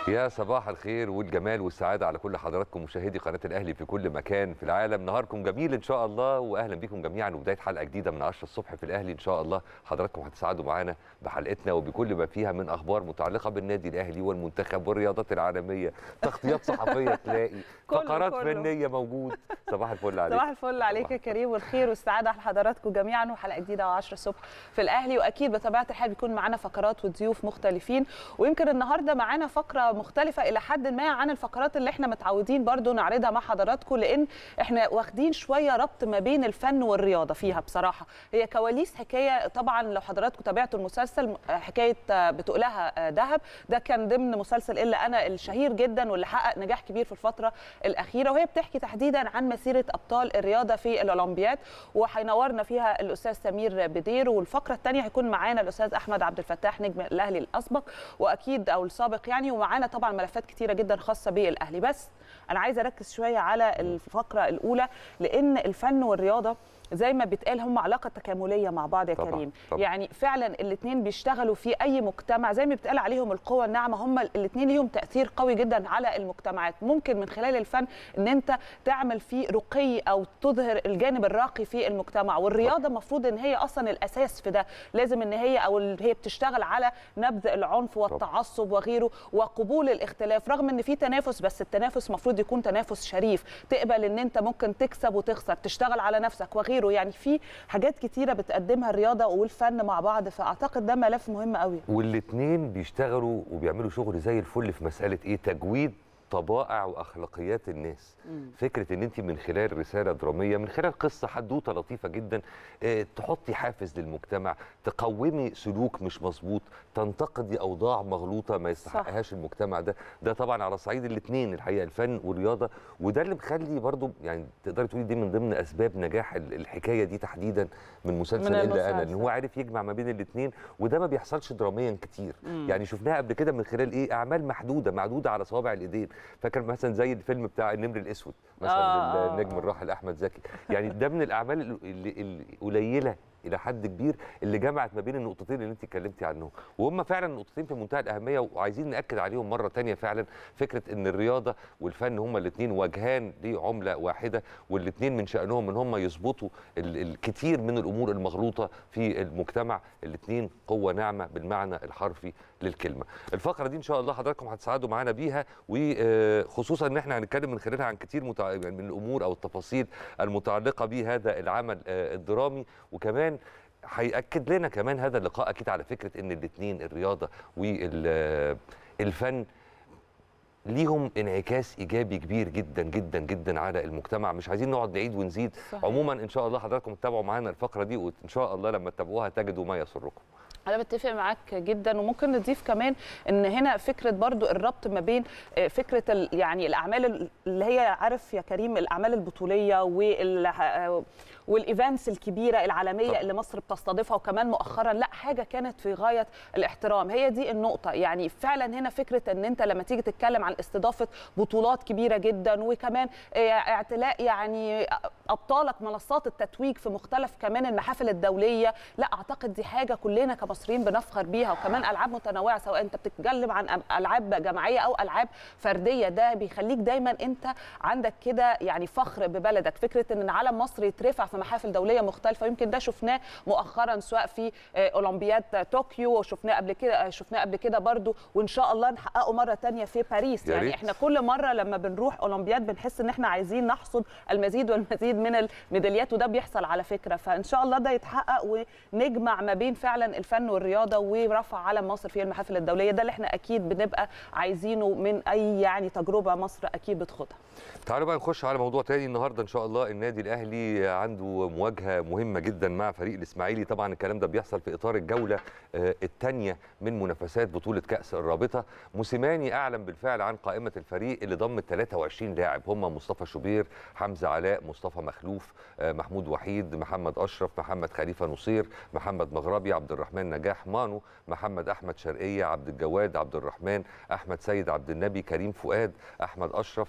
يا صباح الخير والجمال والسعادة على كل حضراتكم مشاهدي قناة الأهلي في كل مكان في العالم نهاركم جميل إن شاء الله وأهلا بكم جميعا وبداية حلقة جديدة من 10 الصبح في الأهلي إن شاء الله حضراتكم هتسعدوا معانا بحلقتنا وبكل ما فيها من أخبار متعلقة بالنادي الأهلي والمنتخب والرياضات العالمية تغطيات صحفية تلاقي كله- فقرات كله. فنية موجود صباح الفل عليك صباح الفل عليك يا كريم والخير والسعاده على حضراتكم جميعا وحلقه جديده و10 الصبح في الاهلي واكيد بطبيعه الحال بيكون معانا فقرات وضيوف مختلفين ويمكن النهارده معانا فقره مختلفه الى حد ما عن الفقرات اللي احنا متعودين برضو نعرضها مع حضراتكم لان احنا واخدين شويه ربط ما بين الفن والرياضه فيها بصراحه هي كواليس حكايه طبعا لو حضراتكم تابعتوا المسلسل حكايه بتقولها دهب ده كان ضمن مسلسل الا انا الشهير جدا واللي حقق نجاح كبير في الفتره الاخيره وهي بتحكي تحديدا عن مسيره ابطال الرياضه في الاولمبياد وهينورنا فيها الاستاذ سمير بدير والفقره الثانيه هيكون معانا الاستاذ احمد عبد الفتاح نجم الاهلي الاسبق واكيد او السابق يعني ومعانا طبعا ملفات كتيره جدا خاصه بالاهلي بس انا عايزه اركز شويه على الفقره الاولى لان الفن والرياضه زي ما بيتقال هم علاقه تكامليه مع بعض يا طبعاً، كريم طبعاً. يعني فعلا الاثنين بيشتغلوا في اي مجتمع زي ما بيتقال عليهم القوه الناعمه هم الاثنين ليهم تاثير قوي جدا على المجتمعات ممكن من خلال الفن ان انت تعمل فيه رقي او تظهر الجانب الراقي في المجتمع والرياضه المفروض ان هي اصلا الاساس في ده لازم ان هي او اللي هي بتشتغل على نبذ العنف والتعصب وغيره وقبول الاختلاف رغم ان في تنافس بس التنافس المفروض يكون تنافس شريف تقبل ان انت ممكن تكسب وتخسر تشتغل على نفسك وغيره يعني في حاجات كتيره بتقدمها الرياضه والفن مع بعض فاعتقد ده ملف مهم قوي والاثنين بيشتغلوا وبيعملوا شغل زي الفل في مساله ايه تجويد طبائع واخلاقيات الناس فكره ان انت من خلال رساله دراميه من خلال قصه حدوته لطيفه جدا آه، تحطي حافز للمجتمع تقومي سلوك مش مظبوط تنتقدي اوضاع مغلوطه ما يستحقهاش المجتمع ده ده طبعا على صعيد الاثنين الحقيقه الفن والرياضه وده اللي مخلي برضو يعني تقدري تقولي دي من ضمن اسباب نجاح ال- الحكايه دي تحديدا من مسلسل من الا انا ان المسلسل. هو عارف يجمع ما بين الاثنين وده ما بيحصلش دراميا كتير يعني شفناها قبل كده من خلال ايه اعمال محدوده معدوده على صوابع الايدين فاكر مثلا زي الفيلم بتاع النمر الاسود مثلا آه، آه، النجم آه. الراحل احمد زكي يعني ده من الاعمال ال- ال- القليله الى حد كبير اللي جمعت ما بين النقطتين اللي انت اتكلمتي عنهم وهم فعلا نقطتين في منتهى الاهميه وعايزين ناكد عليهم مره تانية فعلا فكره ان الرياضه والفن هم الاثنين وجهان لعمله واحده والاثنين من شانهم ان هم يظبطوا ال- الكثير من الامور المغلوطه في المجتمع الاثنين قوه ناعمه بالمعنى الحرفي للكلمه الفقره دي ان شاء الله حضراتكم هتساعدوا معانا بيها وخصوصا ان احنا هنتكلم من خلالها عن كتير متع... يعني من الامور او التفاصيل المتعلقه بهذا العمل آه، الدرامي وكمان هيأكد لنا كمان هذا اللقاء اكيد على فكره ان الاثنين الرياضه والفن ليهم انعكاس ايجابي كبير جدا جدا جدا على المجتمع مش عايزين نقعد نعيد ونزيد صحيح. عموما ان شاء الله حضراتكم تتابعوا معانا الفقره دي وان شاء الله لما تتابعوها تجدوا ما يسركم انا بتفق معاك جدا وممكن نضيف كمان ان هنا فكره برضو الربط ما بين آه، فكره ال- يعني الاعمال اللي هي عارف يا كريم الاعمال البطوليه وال آه، والايفنتس الكبيره العالميه طبعا. اللي مصر بتستضيفها وكمان مؤخرا لا حاجه كانت في غايه الاحترام هي دي النقطه يعني فعلا هنا فكره ان انت لما تيجي تتكلم عن استضافه بطولات كبيره جدا وكمان آه، اعتلاء يعني ابطالك منصات التتويج في مختلف كمان المحافل الدوليه لا اعتقد دي حاجه كلنا كمصريين بنفخر بيها وكمان العاب متنوعه سواء انت بتتكلم عن أم- العاب جماعيه او العاب فرديه ده بيخليك دايما انت عندك كده يعني فخر ببلدك فكره ان علم مصر يترفع في محافل دوليه مختلفه يمكن ده شفناه مؤخرا سواء في آه، اولمبياد طوكيو وشفناه قبل كده آه، شفناه قبل كده برضو وان شاء الله نحققه مره تانية في باريس يا يعني ريت. احنا كل مره لما بنروح اولمبياد بنحس ان احنا عايزين نحصد المزيد والمزيد من الميداليات وده بيحصل على فكره فان شاء الله ده يتحقق ونجمع ما بين فعلا الفن والرياضه ورفع علم مصر في المحافل الدوليه ده اللي احنا اكيد بنبقى عايزينه من اي يعني تجربه مصر اكيد بتخوضها تعالوا بقى نخش على موضوع تاني النهارده ان شاء الله النادي الاهلي عنده مواجهه مهمه جدا مع فريق الاسماعيلي طبعا الكلام ده بيحصل في اطار الجوله الثانيه من منافسات بطوله كاس الرابطه موسيماني اعلن بالفعل عن قائمه الفريق اللي ضمت 23 لاعب هم مصطفى شوبير حمزه علاء مصطفى مخلوف آه، محمود وحيد محمد اشرف محمد خليفه نصير محمد مغربي عبد الرحمن نجاح مانو محمد احمد شرقيه عبد الجواد عبد الرحمن احمد سيد عبد النبي كريم فؤاد احمد اشرف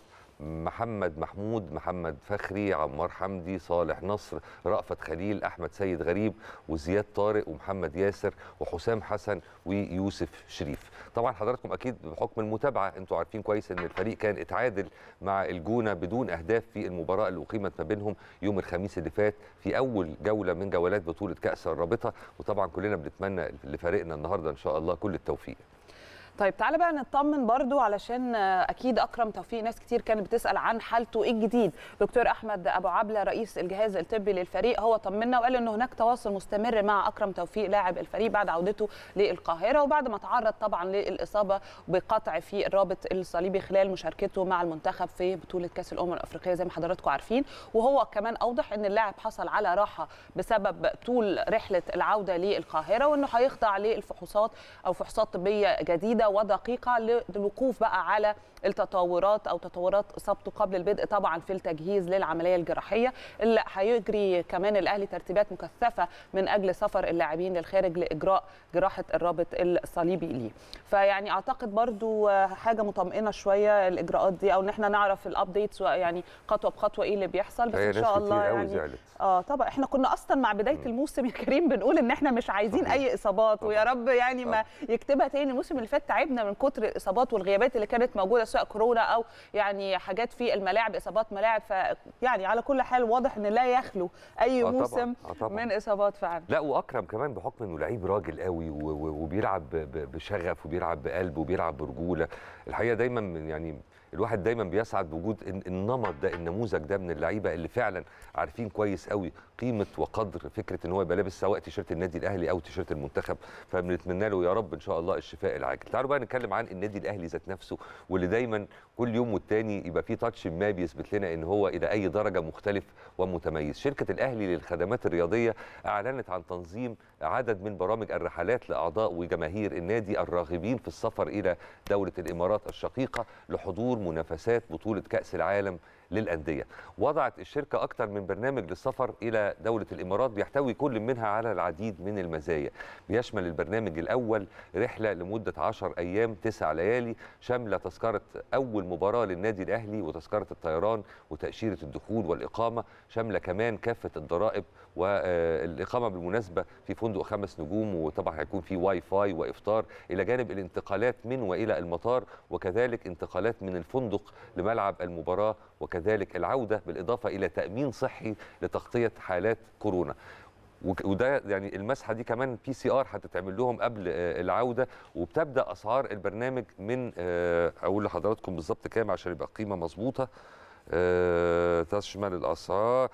محمد محمود محمد فخري عمار حمدي صالح نصر رأفت خليل احمد سيد غريب وزياد طارق ومحمد ياسر وحسام حسن ويوسف شريف طبعا حضراتكم اكيد بحكم المتابعه انتوا عارفين كويس ان الفريق كان اتعادل مع الجونه بدون اهداف في المباراه اللي اقيمت ما بينهم يوم الخميس اللي فات في اول جوله من جولات بطوله كاس الرابطه وطبعا كلنا بنتمنى لفريقنا النهارده ان شاء الله كل التوفيق طيب تعالى بقى نطمن برضو علشان اكيد اكرم توفيق ناس كتير كانت بتسال عن حالته ايه الجديد دكتور احمد ابو عبله رئيس الجهاز الطبي للفريق هو طمنا وقال ان هناك تواصل مستمر مع اكرم توفيق لاعب الفريق بعد عودته للقاهره وبعد ما تعرض طبعا للاصابه بقطع في الرابط الصليبي خلال مشاركته مع المنتخب في بطوله كاس الامم الافريقيه زي ما حضراتكم عارفين وهو كمان اوضح ان اللاعب حصل على راحه بسبب طول رحله العوده للقاهره وانه هيخضع للفحوصات او فحوصات طبيه جديده ودقيقه للوقوف بقى على التطورات او تطورات اصابته قبل البدء طبعا في التجهيز للعمليه الجراحيه اللي هيجري كمان الاهلي ترتيبات مكثفه من اجل سفر اللاعبين للخارج لاجراء جراحه الرابط الصليبي ليه فيعني اعتقد برضو حاجه مطمئنه شويه الاجراءات دي او ان احنا نعرف الابديتس يعني خطوه بخطوه ايه اللي بيحصل بس ان شاء الله يعني زعلت. اه طبعا احنا كنا اصلا مع بدايه الموسم يا كريم بنقول ان احنا مش عايزين اي اصابات ويا رب يعني ما يكتبها تاني الموسم اللي فات تعبنا من كتر الاصابات والغيابات اللي كانت موجوده سواء كورونا او يعني حاجات في الملاعب اصابات ملاعب ف يعني على كل حال واضح ان لا يخلو اي آه طبعاً، موسم آه طبعاً. من اصابات فعلا لا واكرم كمان بحكم انه لعيب راجل قوي و- و- وبيلعب ب- ب- بشغف وبيلعب بقلب وبيلعب برجوله الحقيقه دايما من يعني الواحد دايما بيسعد بوجود الن- النمط ده النموذج ده من اللعيبه اللي فعلا عارفين كويس قوي قيمه وقدر فكره ان هو يبقى لابس سواء تيشيرت النادي الاهلي او تيشيرت المنتخب فبنتمنى له يا رب ان شاء الله الشفاء العاجل تعالوا بقى نتكلم عن النادي الاهلي ذات نفسه واللي دايما كل يوم والتاني يبقى فيه تاتش ما بيثبت لنا ان هو الى اي درجه مختلف ومتميز شركه الاهلي للخدمات الرياضيه اعلنت عن تنظيم عدد من برامج الرحلات لاعضاء وجماهير النادي الراغبين في السفر الى دوله الامارات الشقيقه لحضور منافسات بطوله كاس العالم للانديه وضعت الشركه اكثر من برنامج للسفر الى دوله الامارات بيحتوي كل منها على العديد من المزايا بيشمل البرنامج الاول رحله لمده 10 ايام 9 ليالي شامله تذكره اول مباراه للنادي الاهلي وتذكره الطيران وتاشيره الدخول والاقامه شامله كمان كافه الضرائب والاقامه بالمناسبه في فندق خمس نجوم وطبعا هيكون في واي فاي وافطار الى جانب الانتقالات من والى المطار وكذلك انتقالات من الفندق لملعب المباراه وكذلك العوده بالاضافه الى تامين صحي لتغطيه حالات كورونا وك- وده يعني المسحه دي كمان بي سي ار هتتعمل لهم قبل آه، العوده وبتبدا اسعار البرنامج من آه، اقول لحضراتكم بالظبط كام عشان يبقى القيمه مظبوطه آه، تشمل الاسعار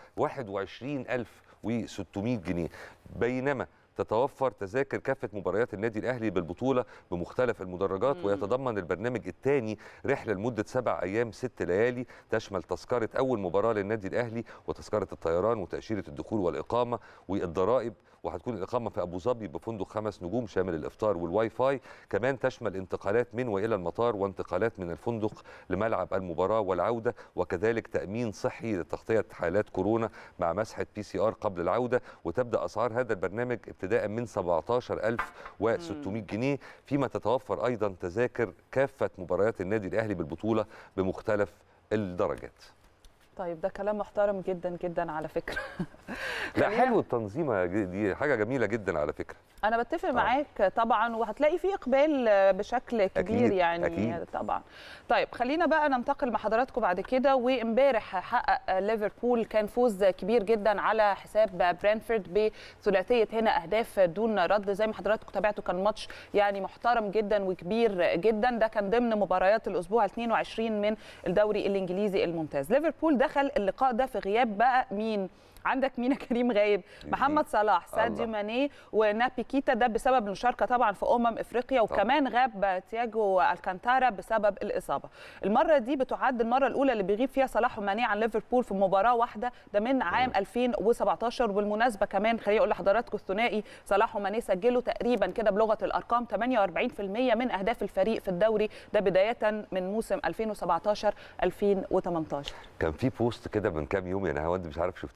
21600 جنيه بينما تتوفر تذاكر كافة مباريات النادي الأهلي بالبطولة بمختلف المدرجات مم. ويتضمن البرنامج الثاني رحلة لمدة سبع أيام ست ليالي تشمل تذكرة أول مباراة للنادي الأهلي وتذكرة الطيران وتأشيرة الدخول والإقامة والضرائب وهتكون الإقامة في أبو ظبي بفندق خمس نجوم شامل الإفطار والواي فاي كمان تشمل انتقالات من وإلى المطار وانتقالات من الفندق لملعب المباراة والعودة وكذلك تأمين صحي لتغطية حالات كورونا مع مسحة بي سي آر قبل العودة وتبدأ أسعار هذا البرنامج ابتداء من 17600 جنيه فيما تتوفر أيضا تذاكر كافة مباريات النادي الأهلي بالبطولة بمختلف الدرجات طيب ده كلام محترم جدا جدا على فكره لا خلينا- حلو التنظيمه دي حاجه جميله جدا على فكره انا بتفق معاك طبعا وهتلاقي في اقبال بشكل كبير أكيد، يعني أكيد. طبعا طيب خلينا بقى ننتقل مع حضراتكم بعد كده وامبارح حقق ليفربول كان فوز كبير جدا على حساب برينفورد بثلاثيه هنا اهداف دون رد زي ما حضراتكم تابعتوا كان ماتش يعني محترم جدا وكبير جدا ده كان ضمن مباريات الاسبوع 22 من الدوري الانجليزي الممتاز ليفربول دخل اللقاء ده في غياب بقى مين عندك مين يا كريم غايب محمد صلاح ساديو الله. ماني ونابي كيتا ده بسبب المشاركه طبعا في امم افريقيا وكمان غاب تياجو الكانتارا بسبب الاصابه المره دي بتعد المره الاولى اللي بيغيب فيها صلاح وماني عن ليفربول في مباراه واحده ده من عام 2017 وبالمناسبه كمان خليني اقول لحضراتكم الثنائي صلاح وماني سجلوا تقريبا كده بلغه الارقام 48% من اهداف الفريق في الدوري ده بدايه من موسم 2017 2018 كان في بوست كده من كام يوم يا نهاوند مش عارف شفتيه ولا لا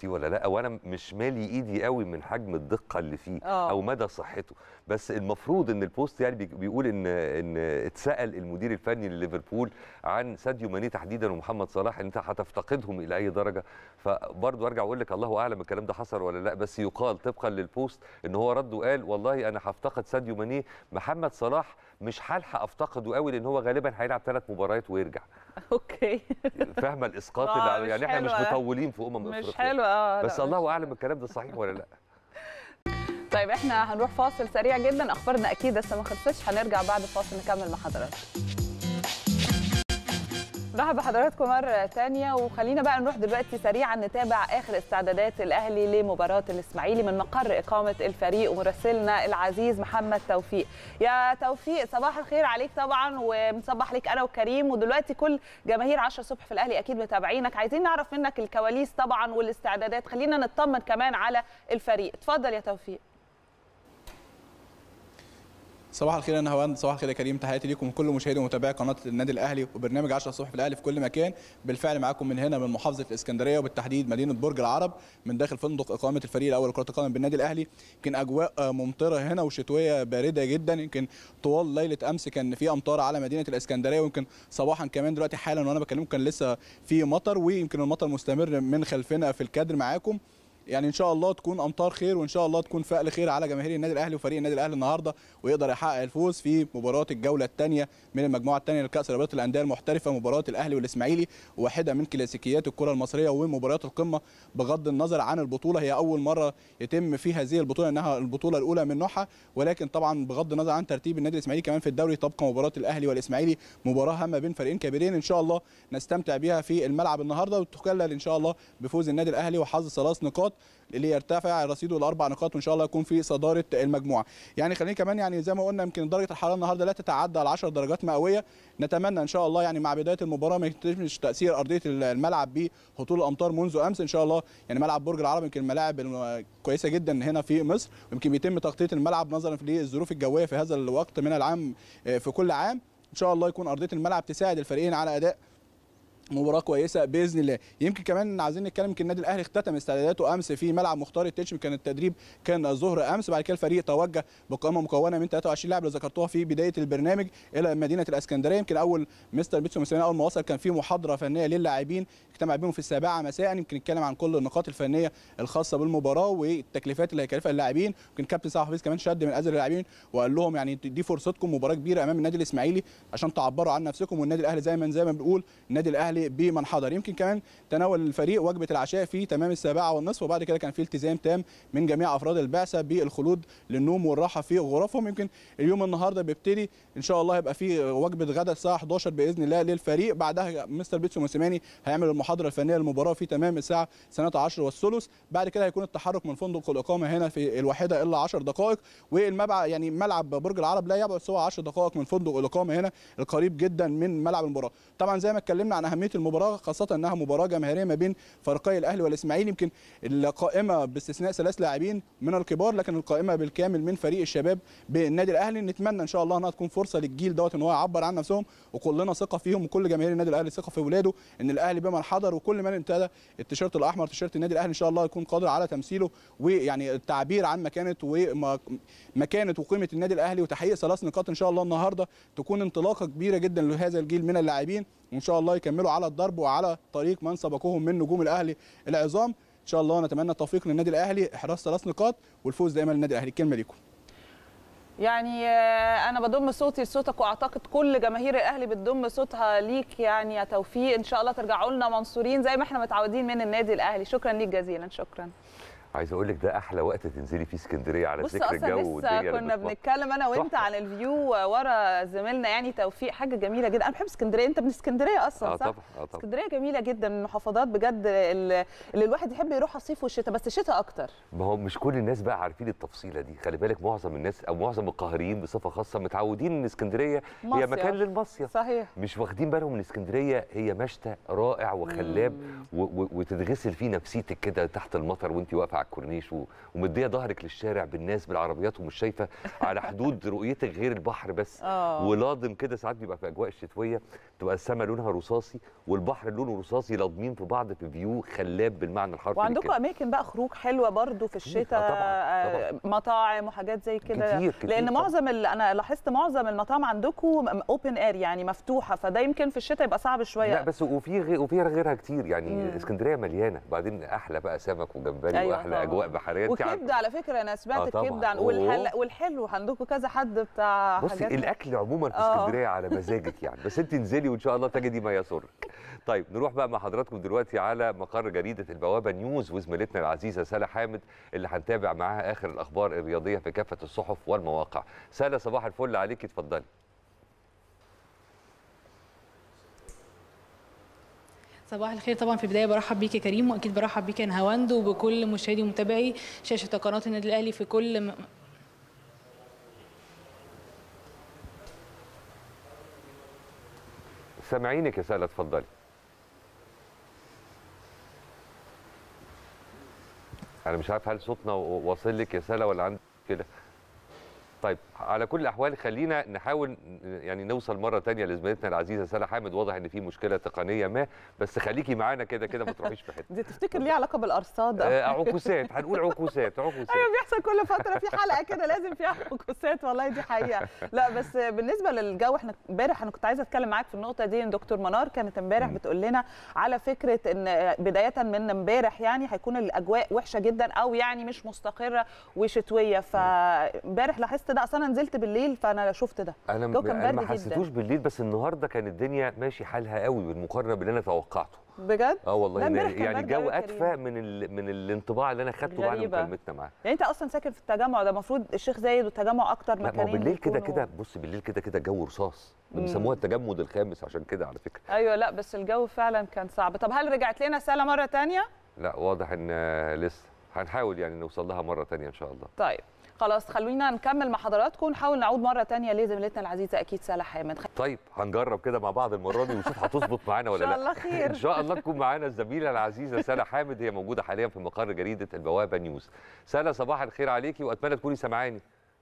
لا وانا مش مالي ايدي قوي من حجم الدقه اللي فيه آه. او مدى صحته بس المفروض ان البوست يعني بي- بيقول ان ان اتسال المدير الفني لليفربول عن ساديو ماني تحديدا ومحمد صلاح انت هتفتقدهم الى اي درجه فبرضه ارجع اقول لك الله اعلم الكلام ده حصل ولا لا بس يقال طبقا للبوست ان هو رد وقال والله انا هفتقد ساديو ماني محمد صلاح مش هلحق افتقده قوي لان هو غالبا هيلعب ثلاث مباريات ويرجع اوكي فاهمه الاسقاط آه، اللي مش يعني احنا مش حلوة. مطولين في امم مش افريقيا حلو اه بس لا، الله مش اعلم الكلام ده صحيح ولا لا طيب احنا هنروح فاصل سريع جدا اخبارنا اكيد لسه ما خلصتش هنرجع بعد الفاصل نكمل مع حضراتكم مرحبا بحضراتكم مرة تانية وخلينا بقى نروح دلوقتي سريعا نتابع آخر استعدادات الأهلي لمباراة الإسماعيلي من مقر إقامة الفريق ومراسلنا العزيز محمد توفيق يا توفيق صباح الخير عليك طبعا ومصبح عليك أنا وكريم ودلوقتي كل جماهير 10 الصبح في الأهلي أكيد متابعينك عايزين نعرف منك الكواليس طبعا والاستعدادات خلينا نطمن كمان على الفريق اتفضل يا توفيق صباح الخير يا نهوان صباح الخير يا كريم تحياتي ليكم وكل مشاهدي ومتابعي قناه النادي الاهلي وبرنامج 10 الصبح في الاهلي في كل مكان بالفعل معاكم من هنا من محافظه الاسكندريه وبالتحديد مدينه برج العرب من داخل فندق اقامه الفريق الاول لكره القدم بالنادي الاهلي يمكن اجواء آه، ممطره هنا وشتويه بارده جدا يمكن طوال ليله امس كان في امطار على مدينه الاسكندريه ويمكن صباحا كمان دلوقتي حالا وانا بكلمكم كان لسه في مطر ويمكن المطر مستمر من خلفنا في الكادر معاكم يعني ان شاء الله تكون امطار خير وان شاء الله تكون فأل خير على جماهير النادي الاهلي وفريق النادي الاهلي النهارده ويقدر يحقق الفوز في مباراه الجوله الثانيه من المجموعه الثانيه لكاس رابطه الانديه المحترفه مباراه الاهلي والاسماعيلي واحده من كلاسيكيات الكره المصريه ومباريات القمه بغض النظر عن البطوله هي اول مره يتم في هذه البطوله انها البطوله الاولى من نوعها ولكن طبعا بغض النظر عن ترتيب النادي الاسماعيلي كمان في الدوري تبقى مباراه الاهلي والاسماعيلي مباراه هامه بين فريقين كبيرين ان شاء الله نستمتع بها في الملعب النهارده وتكلل ان شاء الله بفوز النادي الاهلي وحظ ثلاث نقاط اللي يرتفع رصيده لاربع نقاط وان شاء الله يكون في صداره المجموعه يعني خلينا كمان يعني زي ما قلنا يمكن درجه الحراره النهارده لا تتعدى ال 10 درجات مئويه نتمنى ان شاء الله يعني مع بدايه المباراه ما يتمش تاثير ارضيه الملعب بهطول الامطار منذ امس ان شاء الله يعني ملعب برج العرب يمكن الملاعب الم- كويسه جدا هنا في مصر يمكن بيتم تغطيه الملعب نظرا للظروف الجويه في هذا الوقت من العام آه، في كل عام ان شاء الله يكون ارضيه الملعب تساعد الفريقين على اداء مباراه كويسه باذن الله يمكن كمان عايزين نتكلم يمكن النادي الاهلي اختتم استعداداته امس في ملعب مختار التتش كان التدريب كان ظهر امس بعد كده الفريق توجه بقائمه مكونه من 23 لاعب اللي ذكرتوها في بدايه البرنامج الى مدينه الاسكندريه يمكن اول مستر بيتسو موسيماني اول ما وصل كان في محاضره فنيه للاعبين اجتمع بيهم في السابعه مساء يمكن نتكلم عن كل النقاط الفنيه الخاصه بالمباراه والتكليفات اللي هيكلفها اللاعبين يمكن كابتن سعد حفيظ كمان شد من ازر اللاعبين وقال لهم يعني دي فرصتكم مباراه كبيره امام النادي الاسماعيلي عشان تعبروا عن نفسكم والنادي الاهلي زي ما زي ما بنقول النادي الاهلي بمن حضر يمكن كمان تناول الفريق وجبه العشاء في تمام السابعه والنصف وبعد كده كان في التزام تام من جميع افراد البعثه بالخلود للنوم والراحه في غرفهم يمكن اليوم النهارده بيبتدي ان شاء الله هيبقى في وجبه غدا الساعه 11 باذن الله للفريق بعدها مستر بيتسو موسيماني هيعمل المحاضره الفنيه للمباراه في تمام الساعه سنه 10 والثلث بعد كده هيكون التحرك من فندق الاقامه هنا في الواحده الا 10 دقائق والمبع يعني ملعب برج العرب لا يبعد سوى 10 دقائق من فندق الاقامه هنا القريب جدا من ملعب المباراه طبعا زي ما اتكلمنا عن اهميه المباراه خاصه انها مباراه جماهيريه ما بين فريقي الاهلي والاسماعيلي يمكن القائمه باستثناء ثلاث لاعبين من الكبار لكن القائمه بالكامل من فريق الشباب بالنادي الاهلي نتمنى ان شاء الله انها تكون فرصه للجيل دوت ان هو يعبر عن نفسهم وكلنا ثقه فيهم وكل جماهير النادي الاهلي ثقه في اولاده ان الاهلي بمن حضر وكل من ابتدى التيشيرت الاحمر تيشيرت النادي الاهلي ان شاء الله يكون قادر على تمثيله ويعني التعبير عن مكانه ومكانه وقيمه النادي الاهلي وتحقيق ثلاث نقاط ان شاء الله النهارده تكون انطلاقه كبيره جدا لهذا الجيل من اللاعبين وان شاء الله يكملوا على الضرب وعلى طريق من سبقوهم من نجوم الاهلي العظام ان شاء الله نتمنى التوفيق للنادي الاهلي احراز ثلاث نقاط والفوز دايما للنادي الاهلي الكلمه ليكم يعني آه، انا بضم صوتي لصوتك واعتقد كل جماهير الاهلي بتضم صوتها ليك يعني يا توفيق ان شاء الله ترجعوا لنا منصورين زي ما احنا متعودين من النادي الاهلي شكرا ليك جزيلا شكرا عايز اقول لك ده احلى وقت تنزلي فيه اسكندريه على بص ذكر اصلا الجو لسه والدنيا كنا لما تبقى- بنتكلم انا وانت تحفة. عن الفيو ورا زميلنا يعني توفيق حاجه جميله جدا انا بحب اسكندريه انت من اسكندريه اصلا اه صح طبعا اه طبعا اسكندريه جميله جدا من المحافظات بجد اللي اللي الواحد يحب يروحها الصيف والشتاء بس الشتاء اكتر ما هو مش كل الناس بقى عارفين التفصيله دي خلي بالك معظم الناس او معظم القاهريين بصفه خاصه متعودين ان اسكندريه هي مصيف. مكان للمصيف صحيح مش واخدين بالهم ان اسكندريه هي مشتى رائع وخلاب و- و- وتتغسل فيه نفسيتك كده تحت المطر وانت واقفه على على الكورنيش و- ومديه ظهرك للشارع بالناس بالعربيات ومش شايفه على حدود رؤيتك غير البحر بس اه ولادم كده ساعات بيبقى في اجواء الشتويه تبقى السماء لونها رصاصي والبحر لونه رصاصي لاضمين في بعض في فيو خلاب بالمعنى الحرفي وعندكم للكلمة. اماكن بقى خروج حلوه برضو في كتير. الشتاء آه طبعاً، آه، مطاعم وحاجات زي كده كتير كتير لان طبعاً. معظم ال- انا لاحظت معظم المطاعم عندكم اوبن اير يعني مفتوحه فده يمكن في الشتاء يبقى صعب شويه لا بس وفي غير وفي غيرها كتير يعني مم. اسكندريه مليانه بعدين احلى بقى سمك وجمبري أيوة واحلى طبعاً. اجواء بحريه أنت عارفة. وكبده على فكره انا سمعت آه طبعاً. الكبده عن- أوه. والحل والحلو عندكم كذا حد بتاع بصي حاجات الاكل عموما في آه. اسكندريه على مزاجك يعني بس انت انزلي وان شاء الله تجدي ما يسرك طيب نروح بقى مع حضراتكم دلوقتي على مقر جريده البوابه نيوز وزميلتنا العزيزه ساله حامد اللي هنتابع معاها اخر الاخبار الرياضيه في كافه الصحف والمواقع ساله صباح الفل عليكي اتفضلي صباح الخير طبعا في البدايه برحب بيك يا كريم واكيد برحب بيك يا نهاوند وبكل مشاهدي ومتابعي شاشه قناه النادي الاهلي في كل م... سامعينك يا ساله اتفضلي انا مش عارف هل صوتنا و- واصل لك يا ساله ولا عندك كده طيب على كل الاحوال خلينا نحاول ن- يعني نوصل مره تانية لزميلتنا العزيزه ساله حامد واضح ان في مشكله تقنيه ما بس خليكي معانا كده كده ما تروحيش في حته دي تفتكر ليها علاقه بالارصاد أو آه، عكوسات هنقول عكوسات عكوسات ايوه بيحصل كل فتره في حلقه كده لازم فيها عكوسات والله دي حقيقه لا بس بالنسبه للجو احنا امبارح انا كنت عايزه اتكلم معاك في النقطه دي ان دكتور منار كانت امبارح مم. بتقول لنا على فكره ان بدايه من امبارح يعني هيكون الاجواء وحشه جدا او يعني مش مستقره وشتويه فامبارح لاحظت ده اصلا انا نزلت بالليل فانا شفت ده انا الجو كان انا ما برد جداً. حسيتوش بالليل بس النهارده كانت الدنيا ماشي حالها قوي بالمقارنه باللي انا توقعته بجد اه والله لا، إن- امبارح كان يعني برد الجو أوي يا ادفى كريم. من ال... من الانطباع اللي انا خدته بعد غريبة. مكالمتنا معاه يعني انت اصلا ساكن في التجمع ده المفروض الشيخ زايد والتجمع اكتر لا ما هو مكانين بالليل كده بيكونوا- كده بص بالليل كده كده الجو رصاص مم. بيسموها التجمد الخامس عشان كده على فكره ايوه لا بس الجو فعلا كان صعب طب هل رجعت لنا ساله مره تانية لا واضح ان آه، لسه هنحاول يعني نوصل لها مره تانية ان شاء الله طيب خلاص خلونا نكمل مع حضراتكم ونحاول نعود مره تانية لزميلتنا العزيزه اكيد ساله حامد طيب هنجرب كده مع بعض المره دي ونشوف هتظبط معانا ولا إن شاء لا الله خير. ان شاء الله تكون معانا الزميله العزيزه ساله حامد هي موجوده حاليا في مقر جريده البوابه نيوز ساله صباح الخير عليكي واتمنى تكوني سامعاني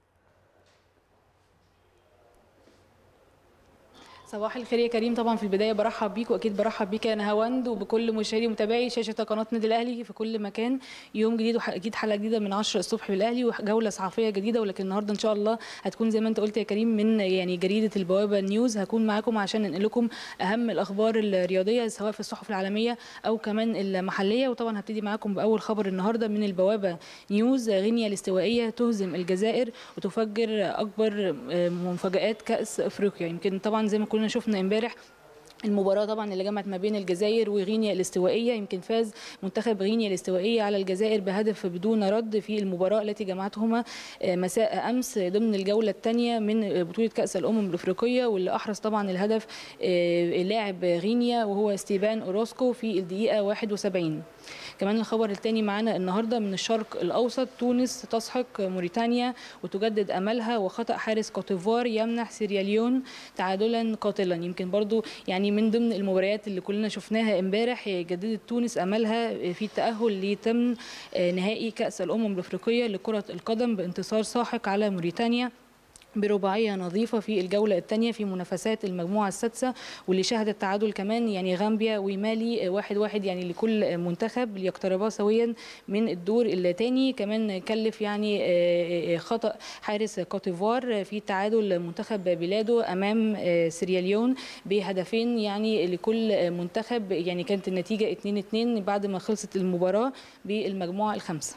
صباح الخير يا كريم طبعا في البدايه برحب بيك واكيد برحب بيك يا نهاوند وبكل مشاهدي ومتابعي شاشه قناه النادي الاهلي في كل مكان يوم جديد واكيد حلقه جديده من 10 الصبح بالاهلي وجوله صحفيه جديده ولكن النهارده ان شاء الله هتكون زي ما انت قلت يا كريم من يعني جريده البوابه نيوز هكون معاكم عشان ننقل لكم اهم الاخبار الرياضيه سواء في الصحف العالميه او كمان المحليه وطبعا هبتدي معاكم باول خبر النهارده من البوابه نيوز غينيا الاستوائيه تهزم الجزائر وتفجر اكبر مفاجات كاس افريقيا يمكن طبعا زي ما كلنا شفنا امبارح المباراة طبعا اللي جمعت ما بين الجزائر وغينيا الاستوائية يمكن فاز منتخب غينيا الاستوائية على الجزائر بهدف بدون رد في المباراة التي جمعتهما مساء أمس ضمن الجولة الثانية من بطولة كأس الأمم الأفريقية واللي أحرز طبعا الهدف لاعب غينيا وهو ستيفان أوروسكو في الدقيقة 71 كمان الخبر الثاني معانا النهارده من الشرق الاوسط تونس تسحق موريتانيا وتجدد املها وخطا حارس كوتيفوار يمنح سيرياليون تعادلا قاتلا يمكن برضو يعني من ضمن المباريات اللي كلنا شفناها امبارح جددت تونس املها في التاهل لتمن نهائي كاس الامم الافريقيه لكره القدم بانتصار ساحق على موريتانيا برباعيه نظيفه في الجوله الثانيه في منافسات المجموعه السادسه واللي شهدت تعادل كمان يعني غامبيا ومالي واحد واحد يعني لكل منتخب ليقتربا سويا من الدور الثاني كمان كلف يعني خطا حارس كوتيفوار في تعادل منتخب بلاده امام سيرياليون بهدفين يعني لكل منتخب يعني كانت النتيجه 2 2 بعد ما خلصت المباراه بالمجموعه الخامسه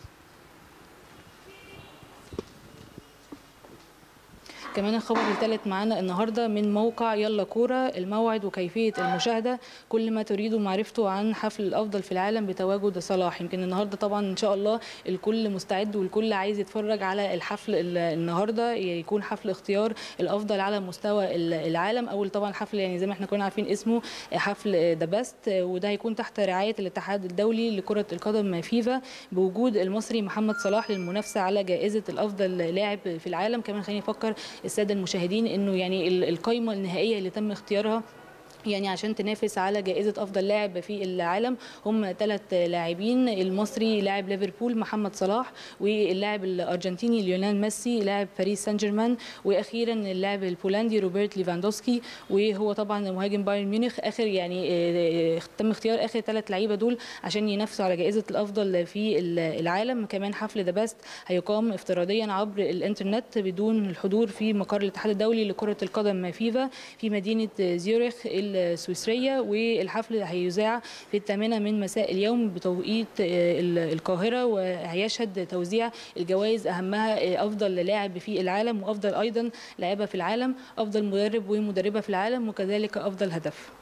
كمان الخبر الثالث معانا النهارده من موقع يلا كوره الموعد وكيفيه المشاهده كل ما تريدوا معرفته عن حفل الافضل في العالم بتواجد صلاح يمكن النهارده طبعا ان شاء الله الكل مستعد والكل عايز يتفرج على الحفل النهارده يكون حفل اختيار الافضل على مستوى العالم اول طبعا حفل يعني زي ما احنا كنا عارفين اسمه حفل ذا بيست وده هيكون تحت رعايه الاتحاد الدولي لكره القدم فيفا بوجود المصري محمد صلاح للمنافسه على جائزه الافضل لاعب في العالم كمان خليني افكر الساده المشاهدين انه يعني القائمه النهائيه اللي تم اختيارها يعني عشان تنافس على جائزة أفضل لاعب في العالم هم ثلاث لاعبين المصري لاعب ليفربول محمد صلاح واللاعب الأرجنتيني ليونيل ميسي لاعب باريس سان جيرمان وأخيرا اللاعب البولندي روبرت ليفاندوسكي وهو طبعا مهاجم بايرن ميونخ آخر يعني آه، تم اختيار آخر ثلاث لعيبة دول عشان ينافسوا على جائزة الأفضل في العالم كمان حفل ذا بيست هيقام افتراضيا عبر الإنترنت بدون الحضور في مقر الاتحاد الدولي لكرة القدم فيفا في مدينة زيورخ السويسرية والحفل هيذاع في الثامنة من مساء اليوم بتوقيت آه، القاهرة وهيشهد توزيع الجوائز أهمها آه، أفضل لاعب في العالم وأفضل أيضا لاعبة في العالم أفضل مدرب ومدربة في العالم وكذلك أفضل هدف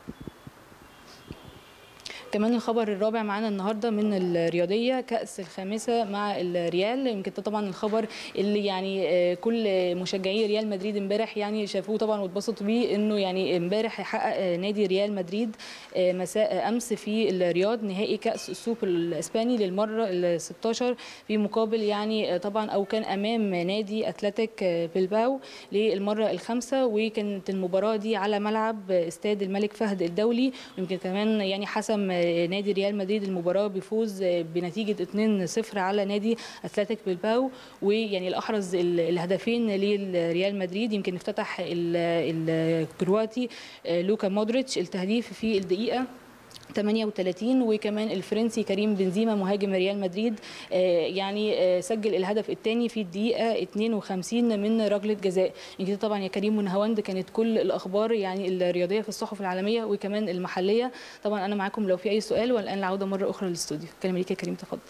كمان الخبر الرابع معانا النهارده من الرياضيه كاس الخامسه مع الريال يمكن ده طبعا الخبر اللي يعني آه، كل مشجعي ريال مدريد امبارح يعني شافوه طبعا واتبسطوا بيه انه يعني امبارح حقق آه، نادي ريال مدريد آه، مساء امس في الرياض نهائي كاس السوبر الاسباني للمره ال 16 في مقابل يعني طبعا او كان امام نادي اتلتيك بلباو للمره الخامسه وكانت المباراه دي على ملعب استاد الملك فهد الدولي ويمكن كمان يعني حسم نادي ريال مدريد المباراه بفوز بنتيجه 2-0 على نادي اتلتيك بلباو ويعني الاحرز الهدفين لريال مدريد يمكن افتتح الكرواتي لوكا مودريتش التهديف في الدقيقه 38 وكمان الفرنسي كريم بنزيما مهاجم ريال مدريد آه، يعني آه، سجل الهدف الثاني في الدقيقه 52 من ركله جزاء يمكن طبعا يا كريم ونهاوند كانت كل الاخبار يعني الرياضيه في الصحف العالميه وكمان المحليه طبعا انا معاكم لو في اي سؤال والان العوده مره اخرى للاستوديو كلمه ليك يا كريم تفضل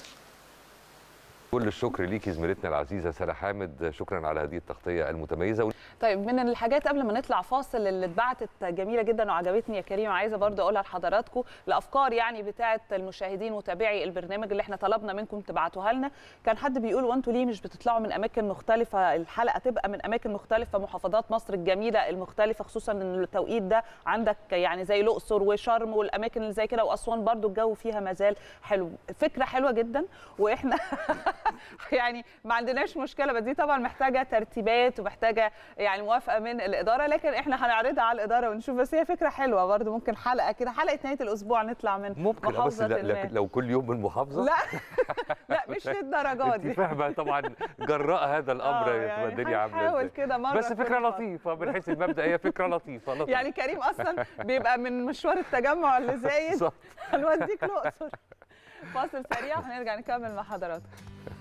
كل الشكر ليكي زميلتنا العزيزه ساره حامد شكرا على هذه التغطيه المتميزه طيب من الحاجات قبل ما نطلع فاصل اللي اتبعتت جميله جدا وعجبتني يا كريم عايزه برضو اقولها لحضراتكم الافكار يعني بتاعه المشاهدين وتابعي البرنامج اللي احنا طلبنا منكم تبعتوها لنا كان حد بيقول وانتوا ليه مش بتطلعوا من اماكن مختلفه الحلقه تبقى من اماكن مختلفه محافظات مصر الجميله المختلفه خصوصا ان التوقيت ده عندك يعني زي الاقصر وشرم والاماكن اللي زي كده واسوان برضو الجو فيها مازال حلو فكره حلوه جدا واحنا يعني ما عندناش مشكله بس دي طبعا محتاجه ترتيبات ومحتاجه يعني موافقه من الاداره لكن احنا هنعرضها على الاداره ونشوف بس هي فكره حلوه برضو ممكن حلقه كده حلقه نهايه الاسبوع نطلع من ممكن آه، بس لا لو كل يوم من محافظه لا لا مش للدرجات دي فاهمه طبعا جراء هذا الامر آه، يعني الدنيا عامله حاول كده مره بس فكره لطيفه من حيث المبدا هي فكره لطيفه لطيفه يعني كريم اصلا بيبقى من مشوار التجمع اللي زايد هنوديك الاقصر فاصل سريع وهنرجع نكمل مع حضراتكم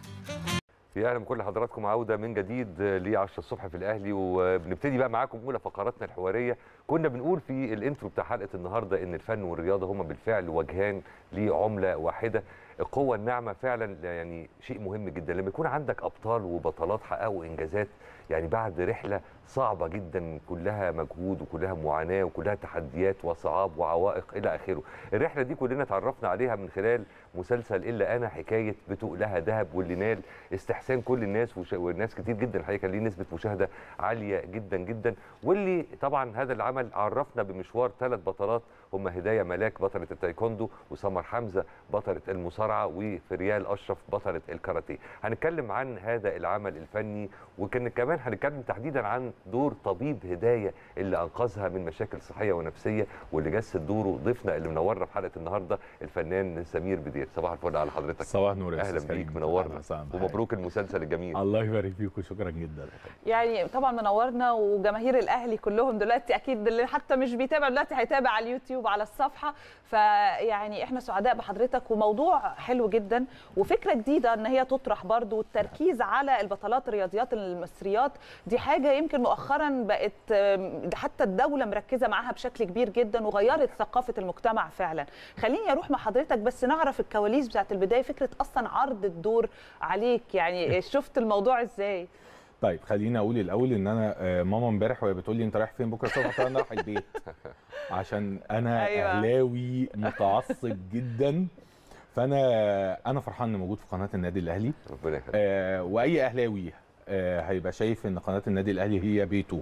يا اهلا بكل حضراتكم عوده من جديد ل 10 الصبح في الاهلي وبنبتدي بقى معاكم اولى فقراتنا الحواريه كنا بنقول في الانترو بتاع حلقه النهارده ان الفن والرياضه هما بالفعل وجهان لعمله واحده القوه الناعمه فعلا يعني شيء مهم جدا لما يكون عندك ابطال وبطلات حققوا انجازات يعني بعد رحله صعبه جدا كلها مجهود وكلها معاناه وكلها تحديات وصعاب وعوائق الى اخره الرحله دي كلنا تعرفنا عليها من خلال مسلسل الا انا حكايه بتقلها ذهب واللي نال استحسان كل الناس وش... والناس كتير جدا الحقيقه كان ليه نسبه مشاهده عاليه جدا جدا واللي طبعا هذا العمل عرفنا بمشوار ثلاث بطلات هم هدايه ملاك بطله التايكوندو وسمر حمزه بطله المصارعه وفريال اشرف بطله الكاراتيه هنتكلم عن هذا العمل الفني وكان كمان هنتكلم تحديدا عن دور طبيب هدايه اللي انقذها من مشاكل صحيه ونفسيه واللي جسد دوره ضيفنا اللي منورنا في حلقه النهارده الفنان سمير بدير صباح الفل على حضرتك صباح النور يا اهلا بيك منورنا ومبروك المسلسل الجميل الله يبارك فيك وشكرا جدا يعني طبعا منورنا وجماهير الاهلي كلهم دلوقتي اكيد اللي حتى مش بيتابع دلوقتي هيتابع على اليوتيوب على الصفحه فيعني احنا سعداء بحضرتك وموضوع حلو جدا وفكره جديده ان هي تطرح برضو والتركيز على البطلات الرياضيات المصريات دي حاجه يمكن مؤخرا بقت حتى الدوله مركزه معاها بشكل كبير جدا وغيرت ثقافه المجتمع فعلا خليني اروح مع حضرتك بس نعرف الكواليس بتاعت البدايه فكره اصلا عرض الدور عليك يعني شفت الموضوع ازاي طيب خليني اقول الاول ان انا آه، ماما امبارح وهي بتقول لي انت رايح فين بكره الصبح انا رايح البيت عشان انا أيوة. اهلاوي متعصب جدا فانا انا فرحان اني موجود في قناه النادي الاهلي ربنا يخليك آه واي اهلاوي آه هيبقى شايف ان قناه النادي الاهلي هي بيته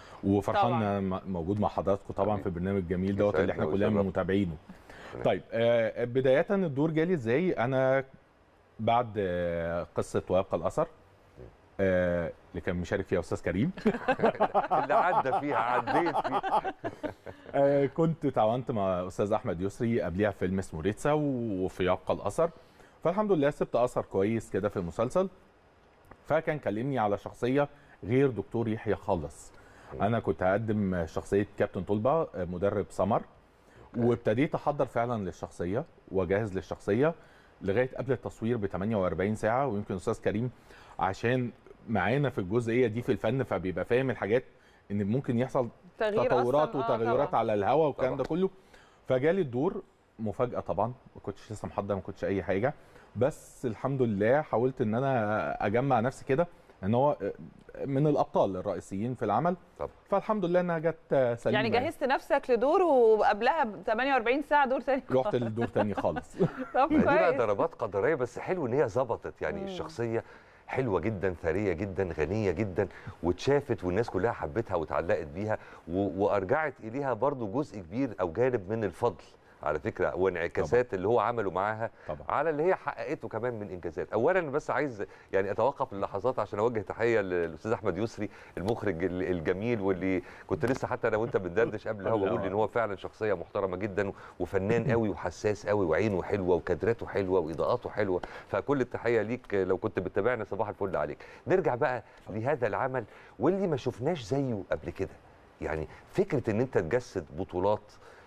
وفرحان موجود مع حضراتكم طبعا في البرنامج الجميل دوت اللي احنا كلنا متابعينه طيب آه بدايه الدور جالي ازاي انا بعد آه قصه ويبقى الاثر آه، اللي كان مشارك فيها استاذ كريم اللي عدى فيها عديت فيها آه، كنت تعاونت مع استاذ احمد يسري قبليها في فيلم اسمه ريتسا وفي يبقى الاثر فالحمد لله سبت اثر كويس كده في المسلسل فكان كلمني على شخصيه غير دكتور يحيى خالص انا كنت هقدم شخصيه كابتن طلبه آه، مدرب سمر وابتديت احضر فعلا للشخصيه واجهز للشخصيه لغايه قبل التصوير ب 48 ساعه ويمكن استاذ كريم عشان معانا في الجزئيه دي في الفن فبيبقى فاهم الحاجات ان ممكن يحصل تغيير تطورات أصلاً. آه، وتغيرات طبعاً. على الهواء والكلام طبعاً. ده كله فجالي الدور مفاجاه طبعا ما كنتش لسه محضر ما كنتش اي حاجه بس الحمد لله حاولت ان انا اجمع نفسي كده ان هو من الابطال الرئيسيين في العمل طبعاً. فالحمد لله انها جت سليمه يعني جهزت نفسك لدور وقبلها ب 48 ساعه دور تاني رحت للدور تاني خالص طب ما دي بقى كويس ضربات قدريه بس حلو ان هي ظبطت يعني مم. الشخصيه حلوه جدا ثريه جدا غنيه جدا واتشافت والناس كلها حبتها واتعلقت بيها و- وارجعت اليها برضو جزء كبير او جانب من الفضل على فكره وانعكاسات اللي هو عمله معاها طبعا على اللي هي حققته كمان من انجازات اولا بس عايز يعني اتوقف اللحظات عشان اوجه تحيه للاستاذ احمد يسري المخرج ال- الجميل واللي كنت لسه حتى انا وانت بندردش قبل الهوا بقول ان هو فعلا شخصيه محترمه جدا وفنان قوي وحساس قوي وعينه حلوه وكادراته حلوه واضاءاته حلوه فكل التحيه ليك لو كنت بتتابعنا صباح الفل عليك نرجع بقى لهذا العمل واللي ما شفناش زيه قبل كده يعني فكره ان انت تجسد بطولات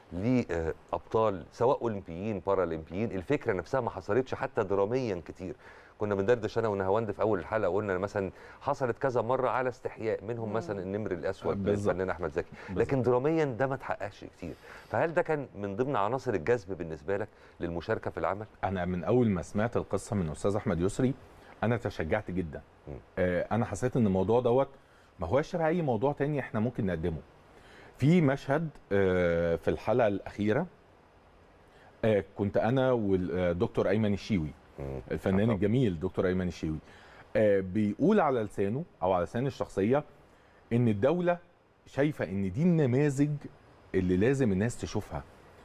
لابطال سواء اولمبيين بارالمبيين الفكره نفسها ما حصلتش حتى دراميا كتير كنا بندردش انا ونهاوند في اول الحلقه قلنا مثلا حصلت كذا مره على استحياء منهم مم. مثلا النمر الاسود بالظبط. الفنان احمد زكي لكن دراميا ده ما اتحققش كتير فهل ده كان من ضمن عناصر الجذب بالنسبه لك للمشاركه في العمل انا من اول ما سمعت القصه من استاذ احمد يسري انا تشجعت جدا مم. آه انا حسيت ان الموضوع دوت ما هوش شبه اي موضوع تاني احنا ممكن نقدمه في مشهد آه في الحلقه الاخيره آه كنت انا والدكتور ايمن الشيوي مم. الفنان آه. الجميل دكتور ايمن الشيوي آه بيقول على لسانه او على لسان الشخصيه ان الدوله شايفه ان دي النماذج اللي لازم الناس تشوفها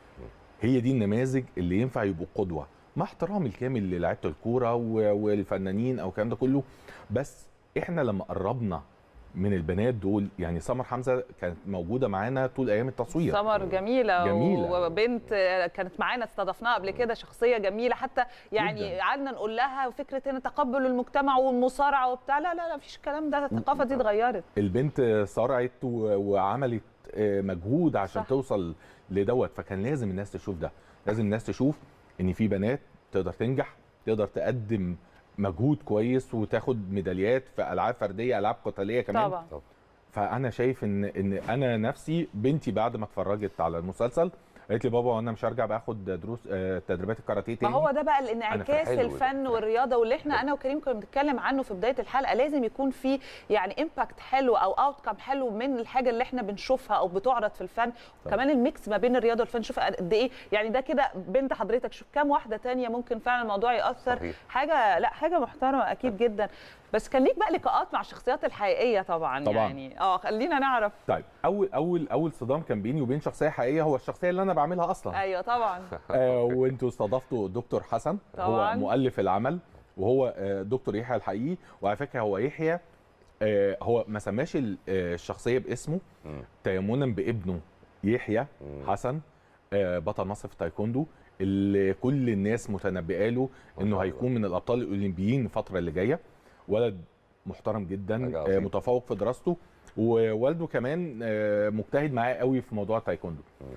هي دي النماذج اللي ينفع يبقوا قدوه مع احترامي الكامل للاعيبه الكوره و- والفنانين او الكلام ده كله بس احنا لما قربنا من البنات دول يعني سمر حمزه كانت موجوده معانا طول ايام التصوير سمر جميلة, جميلة. وبنت كانت معانا استضفناها قبل كده شخصية جميلة حتى يعني جداً. قعدنا نقول لها فكرة ان تقبل المجتمع والمصارعة وبتاع لا لا لا مفيش الكلام ده الثقافة دي اتغيرت البنت صارعت و- وعملت آه، مجهود عشان صح. صح. توصل لدوت فكان لازم الناس تشوف ده لازم الناس تشوف ان في بنات تقدر تنجح تقدر تقدم مجهود كويس وتاخد ميداليات في العاب فرديه العاب قتاليه كمان طبعا فانا شايف ان ان انا نفسي بنتي بعد ما اتفرجت على المسلسل قالت لي بابا وانا مش هرجع باخد دروس آه، تدريبات الكاراتيه ما تاني هو ده بقى الانعكاس حلو ده. الفن والرياضه واللي احنا انا وكريم كنا بنتكلم عنه في بدايه الحلقه لازم يكون في يعني امباكت حلو او اوت كم حلو من الحاجه اللي احنا بنشوفها او بتعرض في الفن وكمان الميكس ما بين الرياضه والفن شوف قد ايه يعني ده كده بنت حضرتك شوف كام واحده تانية ممكن فعلا الموضوع ياثر صحيح. حاجه لا حاجه محترمه اكيد جدا بس كان ليك بقى لقاءات مع الشخصيات الحقيقيه طبعا, طبعاً. يعني اه خلينا نعرف طيب اول اول اول صدام كان بيني وبين شخصيه حقيقيه هو الشخصيه اللي انا بعملها اصلا ايوه طبعا آه، وانتوا استضفتوا دكتور حسن طبعاً. هو مؤلف العمل وهو آه، دكتور يحيى الحقيقي وعلى فكره هو يحيى آه، هو ما سماش ال- آه، الشخصيه باسمه مم. تيمنا بابنه يحيى مم. حسن آه، بطل مصر في التايكوندو اللي كل الناس متنبئه له ما انه شاء هيكون من الابطال الاولمبيين الفتره اللي جايه ولد محترم حاجة جدا آه، عظيمة. متفوق في دراسته ووالده كمان آه، مجتهد معاه قوي في موضوع التايكوندو مم.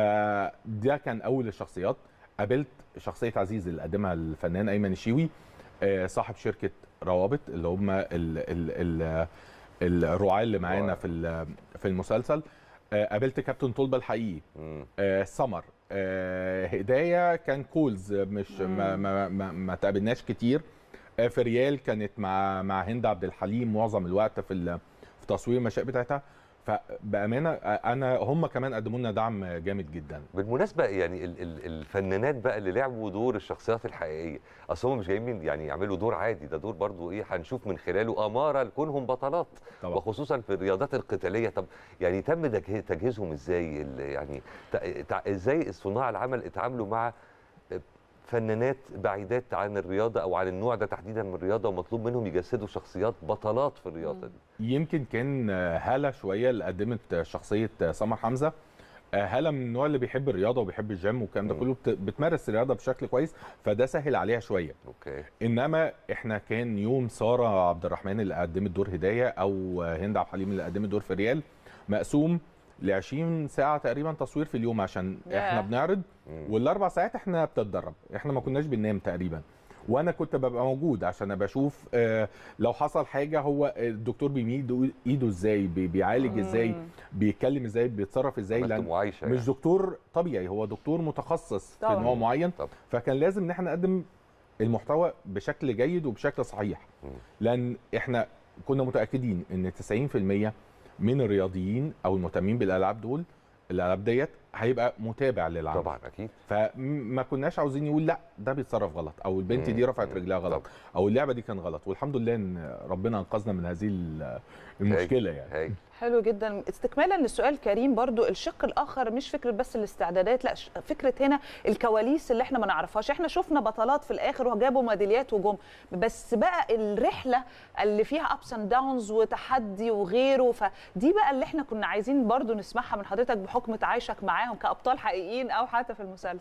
فده كان اول الشخصيات قابلت شخصيه عزيز اللي قدمها الفنان ايمن الشيوي آه، صاحب شركه روابط اللي هم ال ال ال الرعاة اللي معانا الرعاة. في ال- في المسلسل آه، قابلت كابتن طلبه الحقيقي مم. آه، سمر آه، هدايه كان كولز مش ما ما ما, ما تقابلناش كتير آه، في ريال كانت مع مع هند عبد الحليم معظم الوقت في ال- في تصوير المشاهد بتاعتها فبامانه آه، انا هم كمان قدموا لنا دعم جامد جدا بالمناسبه يعني ال- ال- الفنانات بقى اللي لعبوا دور الشخصيات الحقيقيه اصل هم مش جايين من- يعني يعملوا دور عادي ده دور برضو ايه هنشوف من خلاله اماره لكونهم بطلات طبعا وخصوصا في الرياضات القتاليه طب يعني تم تجه- تجهيزهم ازاي ال- يعني ت- تع- ازاي صناع العمل اتعاملوا مع فنانات بعيدات عن الرياضه او عن النوع ده تحديدا من الرياضه ومطلوب منهم يجسدوا شخصيات بطلات في الرياضه دي يمكن كان هاله شويه اللي قدمت شخصيه سمر حمزه هاله من النوع اللي بيحب الرياضه وبيحب الجيم والكلام ده مم. كله بت- بتمارس الرياضه بشكل كويس فده سهل عليها شويه اوكي انما احنا كان يوم ساره عبد الرحمن اللي قدمت دور هدايه او هند عبد الحليم اللي قدمت دور فريال مقسوم ل 20 ساعه تقريبا تصوير في اليوم عشان ياه. احنا بنعرض مم. والاربع ساعات احنا بتتدرب احنا ما كناش بننام تقريبا وانا كنت ببقى موجود عشان ابقى اشوف آه، لو حصل حاجه هو الدكتور بيميد ايده ازاي بي- بيعالج ازاي مم. بيتكلم ازاي بيتصرف ازاي عملتوا لان معايشه مش يعني. دكتور طبيعي هو دكتور متخصص طبعاً. في نوع معين طبعاً. فكان لازم ان احنا نقدم المحتوى بشكل جيد وبشكل صحيح مم. لان احنا كنا متاكدين ان 90% من الرياضيين او المهتمين بالالعاب دول الالعاب ديت هيبقى متابع للعمل طبعا اكيد فما كناش عاوزين يقول لا ده بيتصرف غلط او البنت دي مم. رفعت رجلها غلط طبعاً. او اللعبه دي كان غلط والحمد لله ان ربنا انقذنا من هذه ال- المشكله يعني هاي حلو جدا استكمالا للسؤال كريم برضو الشق الاخر مش فكره بس الاستعدادات لا ش- فكره هنا الكواليس اللي احنا ما نعرفهاش احنا شفنا بطلات في الاخر وجابوا ميداليات وجم بس بقى الرحله اللي فيها ابس اند داونز وتحدي وغيره فدي بقى اللي احنا كنا عايزين برضو نسمعها من حضرتك بحكم تعايشك معاهم كابطال حقيقيين او حتى في المسلسل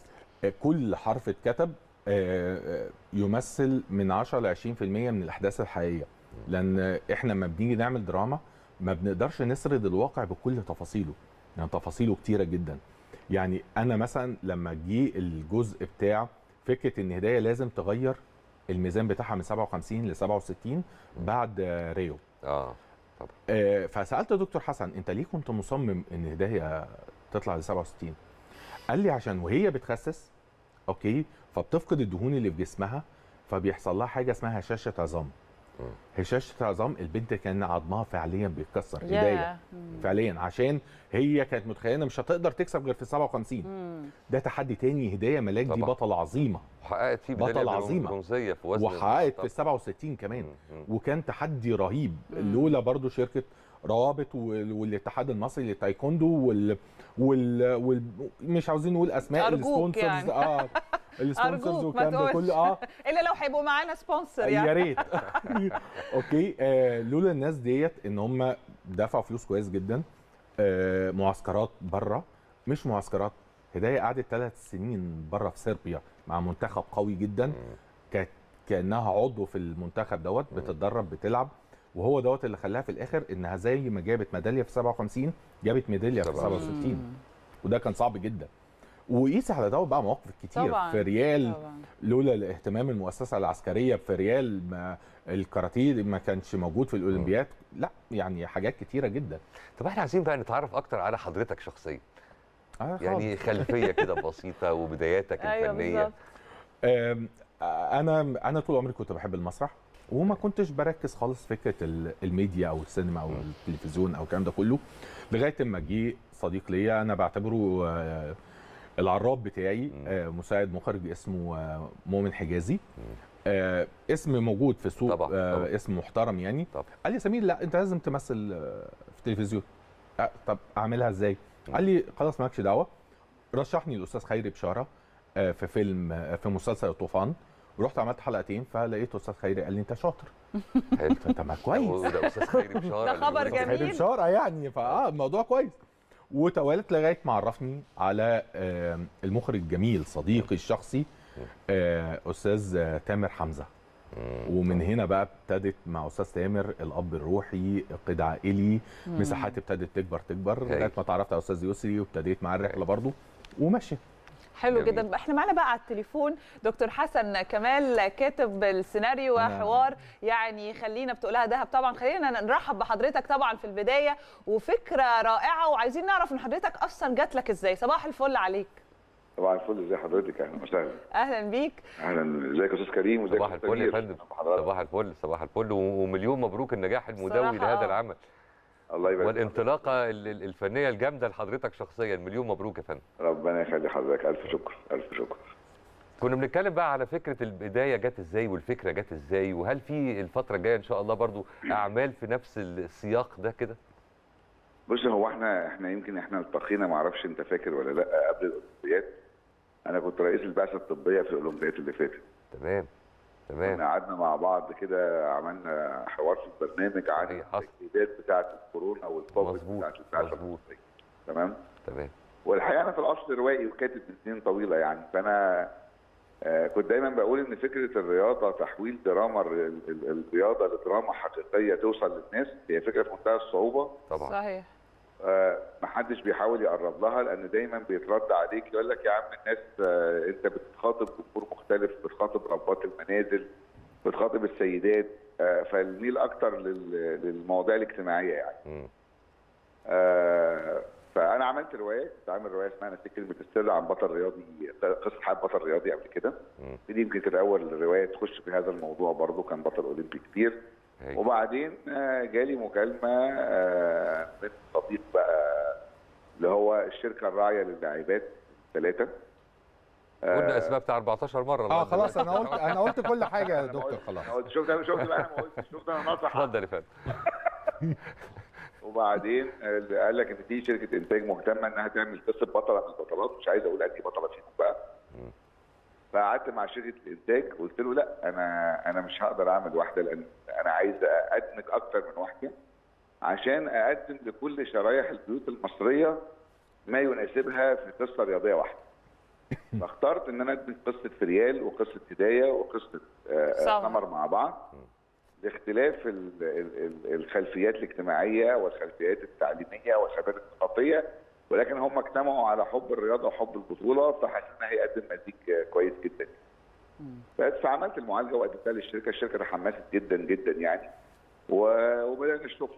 كل حرف اتكتب آه، آه، يمثل من 10 ل 20% من الاحداث الحقيقيه لان احنا لما بنيجي نعمل دراما ما بنقدرش نسرد الواقع بكل تفاصيله يعني تفاصيله كتيره جدا يعني انا مثلا لما جه الجزء بتاع فكره ان هدايه لازم تغير الميزان بتاعها من 57 ل 67 بعد آه، ريو اه آه، فسالت دكتور حسن انت ليه كنت مصمم ان هدايه تطلع ل 67 قال لي عشان وهي بتخسس اوكي فبتفقد الدهون اللي في جسمها فبيحصل لها حاجه اسمها هشاشه عظام مم. هشاشه عظام البنت كان عظمها فعليا بيتكسر هدايه ياه. مم. فعليا عشان هي كانت متخيله إن مش هتقدر تكسب غير في 57 مم. ده تحدي تاني هدايه ملاك دي طبعا. بطله عظيمه وحققت فيه بطلة ميدالية عظيمة. برونزيه في وزن وحققت في طبعاً. 67 كمان مم. مم. وكان تحدي رهيب مم. لولا برضو شركه روابط وال- والاتحاد المصري للتايكوندو وال وال, وال... مش عاوزين نقول اسماء أرجوك السبونسرز يعني. اه السبونسرز أرجوك ما والكلام ده تقولش. كله اه الا لو هيبقوا معانا سبونسر يا يعني ريت اوكي آه لولا الناس ديت ان هم دفعوا فلوس كويس جدا آه معسكرات بره مش معسكرات هدايه قعدت ثلاث سنين بره في صربيا مع منتخب قوي جدا كانت كانها عضو في المنتخب دوت بتتدرب بتلعب وهو دوت اللي خلاها في الاخر انها زي ما جابت ميداليه في 57 جابت ميداليه في 67 وده كان صعب جدا وقيس على ده بقى مواقف كتير طبعاً. في ريال طبعاً. لولا الاهتمام المؤسسه العسكريه في ريال ما الكاراتيه ما كانش موجود في الاولمبياد لا يعني حاجات كتيره جدا طب احنا عايزين بقى نتعرف اكتر على حضرتك شخصيا آه يعني خلفيه كده بسيطه وبداياتك ايوه الفنيه بالظبط آم، انا انا طول عمري كنت بحب المسرح وما كنتش بركز خالص فكره ال- الميديا او السينما او التلفزيون او الكلام ده كله لغايه ما جه صديق ليا انا بعتبره آه، العراب بتاعي آه، مساعد مخرج اسمه آه، مؤمن حجازي آه، اسم موجود في السوق طبعاً، آه، طبعاً. اسم محترم يعني طبعا قال لي سمير لا انت لازم تمثل آه، في التلفزيون آه، طب اعملها ازاي قال لي خلاص مالكش دعوه رشحني الاستاذ خيري بشاره آه، في فيلم آه، في مسلسل الطوفان رحت عملت حلقتين فلقيت استاذ خيري قال لي انت شاطر حلو طب ما كويس ده استاذ خيري بشاره ده اللي خبر بيقول لك جميل. خيري بشاره يعني فاه الموضوع كويس وتوالت لغايه ما عرفني على آه، المخرج الجميل صديقي الشخصي آه، استاذ آه، تامر حمزه ومن هنا بقى ابتدت مع استاذ تامر الاب الروحي قيد عائلي مساحات ابتدت تكبر تكبر هاي. لغايه ما اتعرفت على استاذ يسري وابتديت معاه الرحله برضو وماشيه حلو جميل. جدا احنا معانا بقى على التليفون دكتور حسن كمال كاتب السيناريو نعم. وحوار يعني خلينا بتقولها دهب طبعا خلينا نرحب بحضرتك طبعا في البدايه وفكره رائعه وعايزين نعرف من حضرتك اصلا جات لك ازاي صباح الفل عليك طبعا الفل ازي حضرتك اهلا وسهلا اهلا بيك اهلا ازيك يا استاذ كريم وازيك صباح يا أستاذ الفل يا سمير؟ فندم حضرتك. صباح الفل صباح الفل ومليون مبروك النجاح المدوي صراحة لهذا آه. العمل الله يبارك فيك. والانطلاقه ال- ال- الفنيه الجامده لحضرتك شخصيا مليون مبروك يا فندم ربنا يخلي حضرتك الف شكر الف شكر كنا بنتكلم بقى على فكره البدايه جت ازاي والفكره جت ازاي وهل في الفتره الجايه ان شاء الله برضو اعمال في نفس السياق ده كده بص هو احنا احنا يمكن احنا التقينا ما اعرفش انت فاكر ولا لا قبل الاولمبياد انا كنت رئيس البعثه الطبيه في الاولمبياد اللي فاتت تمام تمام كنا قعدنا مع بعض كده عملنا حوار في البرنامج عن صحيح، حصل. التجديدات بتاعه الكورونا والكوفيد مظبوط، بتاعه البعثه مظبوط. المصريه تمام تمام والحقيقه انا في الاصل روائي وكاتب من سنين طويله يعني فانا آه، كنت دايما بقول ان فكره الرياضه تحويل دراما ال- ال- الرياضه لدراما حقيقيه توصل للناس هي فكره في منتهى الصعوبه طبعا صحيح آه، محدش بيحاول يقرب لها لان دايما بيترد عليك يقول لك يا عم الناس آه، انت بتخاطب جمهور مختلف بتخاطب ربات المنازل بتخاطب السيدات آه، فالميل اكتر لل- للمواضيع الاجتماعيه يعني مم. آه، فانا عملت روايه كنت عامل روايه اسمها نسيت كلمه السر عن بطل رياضي قصه حياه بطل رياضي قبل كده مم. دي يمكن كانت اول روايه تخش في هذا الموضوع برضه كان بطل اولمبي كبير هاي. وبعدين آه، جالي مكالمه آه، من صديق بقى اللي هو الشركه الراعيه للاعبات ثلاثه قلنا اسباب بتاع 14 مره اه لغاية خلاص انا دلوقتي. قلت انا قلت كل حاجه يا دكتور خلاص انا قلت شفت انا شفت بقى انا ما قلتش شفت انا ناصح اتفضل يا فندم وبعدين آه، قال لك ان في شركه انتاج مهتمه انها تعمل قصه بطله من البطلات مش عايز اقول انهي بطله فيهم بقى فقعدت مع شركه الانتاج قلت له لا انا انا مش هقدر اعمل واحده لان انا عايز ادمج اكتر من واحده عشان اقدم لكل شرايح البيوت المصريه ما يناسبها في قصه رياضيه واحده فاخترت ان انا ادمج قصه فريال وقصه هدايه وقصه آه، آه، سمر. سمر مع بعض باختلاف ال- ال- ال- الخلفيات الاجتماعيه والخلفيات التعليميه والخلفيات الثقافيه ولكن هم اجتمعوا على حب الرياضه وحب البطوله فحسيت انها هيقدم مزيج كويس جدا بس فعملت المعالجه وقدمتها للشركه الشركه تحمست جدا جدا يعني و- وبدانا الشغل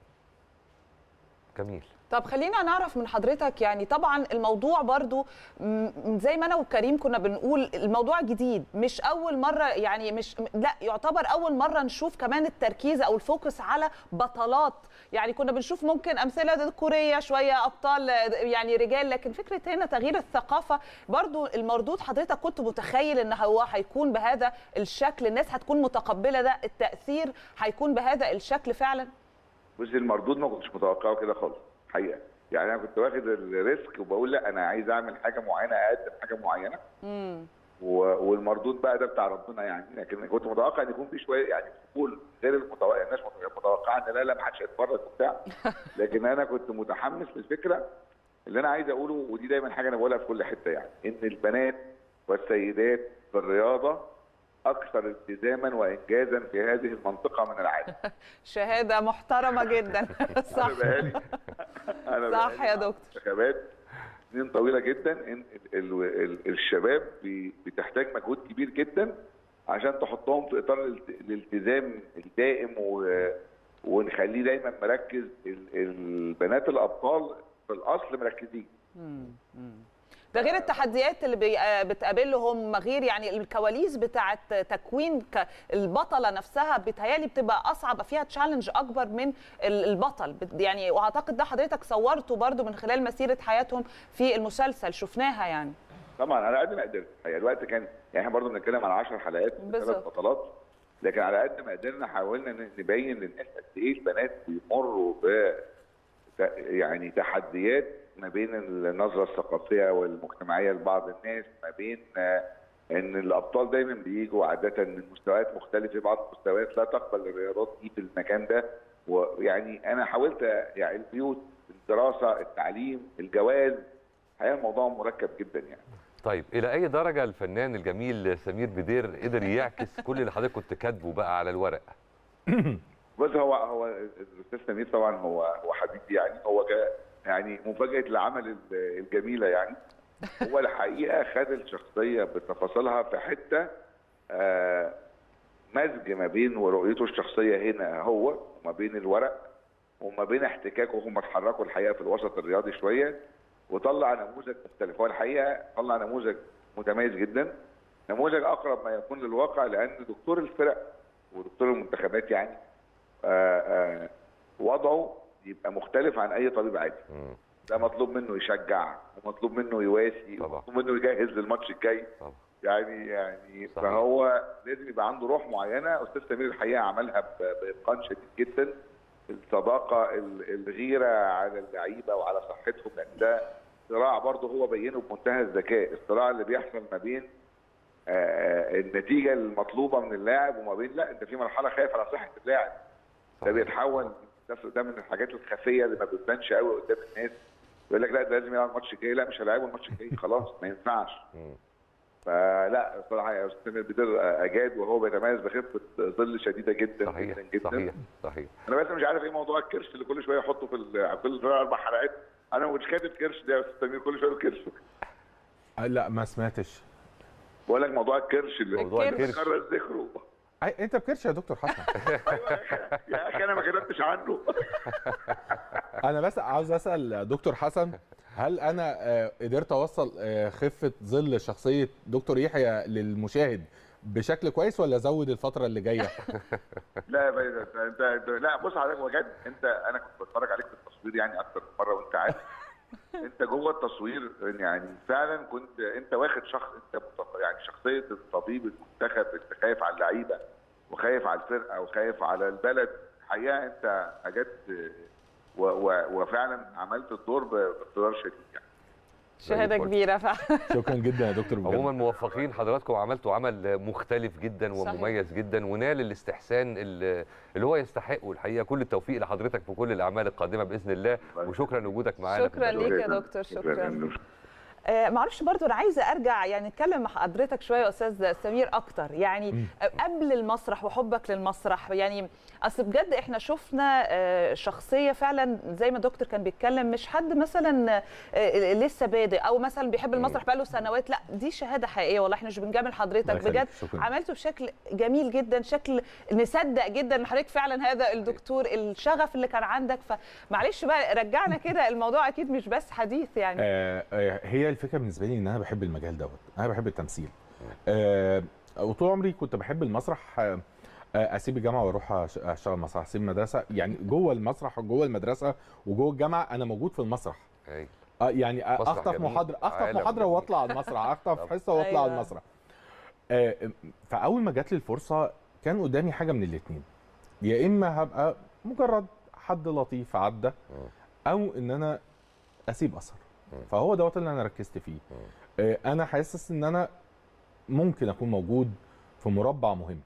جميل طب خلينا نعرف من حضرتك يعني طبعا الموضوع برضو م- زي ما انا وكريم كنا بنقول الموضوع جديد مش اول مره يعني مش لا يعتبر اول مره نشوف كمان التركيز او الفوكس على بطلات يعني كنا بنشوف ممكن امثله كوريه شويه ابطال يعني رجال لكن فكره هنا تغيير الثقافه برضو المردود حضرتك كنت متخيل ان هو هيكون بهذا الشكل الناس هتكون متقبله ده التاثير هيكون بهذا الشكل فعلا بصي المردود ما كنتش متوقعه كده خالص حقيقه يعني انا كنت واخد الريسك وبقول لا انا عايز اعمل حاجه معينه اقدم حاجه معينه امم و- والمردود بقى ده بتاع ربنا يعني لكن كنت متوقع ان يكون في شويه يعني قبول غير المتوقع الناس مت- متوقعه ان لا لا ما حدش هيتفرج وبتاع لكن انا كنت متحمس للفكره اللي انا عايز اقوله ودي دايما حاجه انا بقولها في كل حته يعني ان البنات والسيدات في الرياضه اكثر التزاما وانجازا في هذه المنطقه من العالم شهاده محترمه جدا صح انا بقالي انا صح بقالي يا مع دكتور. منتخبات سنين طويله جدا ان ال ال الشباب بي- بتحتاج مجهود كبير جدا عشان تحطهم في اطار الالت- الالتزام الدائم و- ونخليه دايما مركز ال- البنات الابطال في الاصل مركزين ده غير التحديات اللي بي- آه بتقابلهم غير يعني الكواليس بتاعه تكوين ك- البطله نفسها بتهيالي بتبقى اصعب فيها تشالنج اكبر من ال- البطل بت- يعني واعتقد ده حضرتك صورته برضو من خلال مسيره حياتهم في المسلسل شفناها يعني طبعا على قد ما قدرت هي الوقت كان يعني احنا برضه بنتكلم على 10 حلقات ثلاث بالظبط. بطولات لكن على قد ما قدرنا حاولنا ن- نبين للناس قد ايه البنات بيمروا ب ت- يعني تحديات ما بين النظره الثقافيه والمجتمعيه لبعض الناس ما بين آه، ان الابطال دايما بيجوا عاده من مستويات مختلفه بعض المستويات لا تقبل الرياضات دي في المكان ده ويعني انا حاولت يعني البيوت الدراسه التعليم الجواز الحقيقه الموضوع مركب جدا يعني طيب الى اي درجه الفنان الجميل سمير بدير قدر يعكس كل اللي حضرتك كنت كاتبه بقى على الورق بص هو هو الاستاذ سمير طبعا هو هو حبيبي يعني هو جا يعني مفاجاه العمل ال- الجميله يعني هو الحقيقه خد الشخصيه بتفاصيلها في حته آه، مزج ما بين ورؤيته الشخصيه هنا هو وما بين الورق وما بين احتكاكه هم اتحركوا الحقيقه في الوسط الرياضي شويه وطلع نموذج مختلف هو الحقيقه طلع نموذج متميز جدا نموذج اقرب ما يكون للواقع لان دكتور الفرق ودكتور المنتخبات يعني آه، آه، وضعه يبقى مختلف عن اي طبيب عادي مم. ده مطلوب منه يشجع ومطلوب منه يواسي طبعا. ومطلوب منه يجهز للماتش الجاي طبعا يعني يعني صحيح. فهو لازم يبقى عنده روح معينه استاذ سمير الحقيقه عملها ب- باتقان شديد جدا الصداقه ال- الغيره على اللعيبه وعلى صحتهم لان ده صراع برضه هو بينه بمنتهى الذكاء الصراع اللي بيحصل ما بين آه، النتيجه المطلوبه من اللاعب وما بين لا انت في مرحله خايف على صحه اللاعب ده صحيح. بيتحول ده ده من الحاجات الخفيه اللي ما بتبانش قوي قدام الناس يقول لك لا ده لازم يلعب الماتش الجاي لا مش هلاعبه الماتش الجاي خلاص ما ينفعش مم. فلا الصراحه يا استاذ سمير بدر اجاد وهو بيتميز بخفه ظل شديده جدا صحيح جدا جدا صحيح صحيح انا بس مش عارف ايه موضوع الكرش اللي كل شويه يحطه في ال- كل ثلاث اربع حلقات انا ما كنتش كاتب كرش ده يا استاذ سمير كل شويه كرش آه، لا ما سمعتش بقول لك موضوع الكرش اللي موضوع الكرش. الكرش كرر ذكره أي انت بكرش يا دكتور حسن يا اخي انا ما كتبتش عنه انا بس عاوز اسال دكتور حسن هل انا آه، قدرت اوصل آه، خفه ظل شخصيه دكتور يحيى للمشاهد بشكل كويس ولا ازود الفتره اللي جايه لا يا باشا انت انت انت- لا بص حضرتك بجد انت انا كنت بتفرج عليك في التصوير يعني اكتر من مره وانت عارف انت جوه التصوير يعني فعلا كنت انت واخد شخص انت متف- يعني شخصيه الطبيب المنتخب انت خايف على اللعيبه وخايف على الفرقه وخايف على البلد الحقيقه انت حاجات و و وفعلا عملت الدور ب- باقتدار شديد يعني شهاده الفل. كبيره فعلا شكرا جدا يا دكتور بجد. عموما موفقين حضراتكم عملتوا عمل مختلف جدا صحيح. ومميز جدا ونال الاستحسان اللي اللي هو يستحقه الحقيقه كل التوفيق لحضرتك في كل الاعمال القادمه باذن الله وشكرا لوجودك معانا في شكراً البرنامج. ليك يا دكتور، شكراً. آه، معرفش برضو انا عايزه ارجع يعني نتكلم مع حضرتك شويه يا استاذ سمير اكتر يعني آه، قبل المسرح وحبك للمسرح يعني اصل بجد احنا شفنا آه، شخصيه فعلا زي ما الدكتور كان بيتكلم مش حد مثلا آه، لسه بادئ او مثلا بيحب المسرح بقاله سنوات لا دي شهاده حقيقيه والله احنا مش بنجامل حضرتك الله يخليك، بجد شكراً. عملته بشكل جميل جدا شكل نصدق جدا ان حضرتك فعلا هذا الدكتور الشغف اللي كان عندك فمعلش بقى رجعنا كده الموضوع اكيد مش بس حديث يعني آه، آه، هي الفكره بالنسبه لي ان انا بحب المجال دوت انا بحب التمثيل آه، وطول عمري كنت بحب المسرح آه، آه، اسيب الجامعه واروح أش- اشتغل مسرح اسيب المدرسه يعني جوه المسرح وجوه المدرسه وجوه الجامعه انا موجود في المسرح هايل. اه يعني آه، مسرح اخطف جميل، محاضره اخطف عالم محاضره جميل. واطلع على المسرح اخطف حصه واطلع على أيوة. المسرح آه، فاول ما جات لي الفرصه كان قدامي حاجه من الاثنين يا اما هبقى مجرد حد لطيف عدى او ان انا اسيب اثر فهو دوت اللي انا ركزت فيه آه، انا حاسس ان انا ممكن اكون موجود في مربع مهم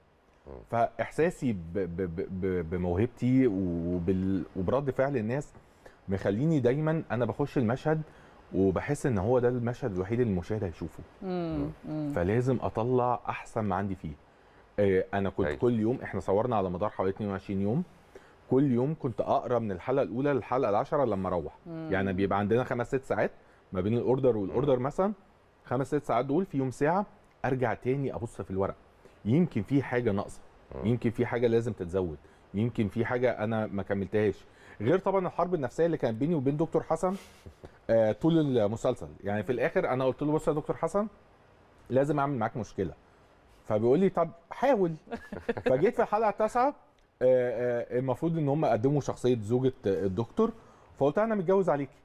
فاحساسي ب- ب- ب- ب- بموهبتي وبال- وبرد فعل الناس مخليني دايما انا بخش المشهد وبحس ان هو ده المشهد الوحيد اللي المشاهد هيشوفه مم. مم. فلازم اطلع احسن ما عندي فيه آه، انا كنت أيوة. كل يوم احنا صورنا على مدار حوالي 22 يوم كل يوم كنت اقرا من الحلقه الاولى للحلقه العشرة لما اروح يعني بيبقى عندنا خمس ست ساعات ما بين الاوردر والاوردر مثلا خمس ست ساعات دول فيهم ساعه ارجع تاني ابص في الورق يمكن في حاجه ناقصه يمكن في حاجه لازم تتزود يمكن في حاجه انا ما كملتهاش غير طبعا الحرب النفسيه اللي كانت بيني وبين دكتور حسن آه طول المسلسل يعني في الاخر انا قلت له بص يا دكتور حسن لازم اعمل معاك مشكله فبيقول لي طب حاول فجيت في الحلقه التاسعه آه، آه، المفروض ان هم قدموا شخصيه زوجة الدكتور فقلت انا متجوز عليكي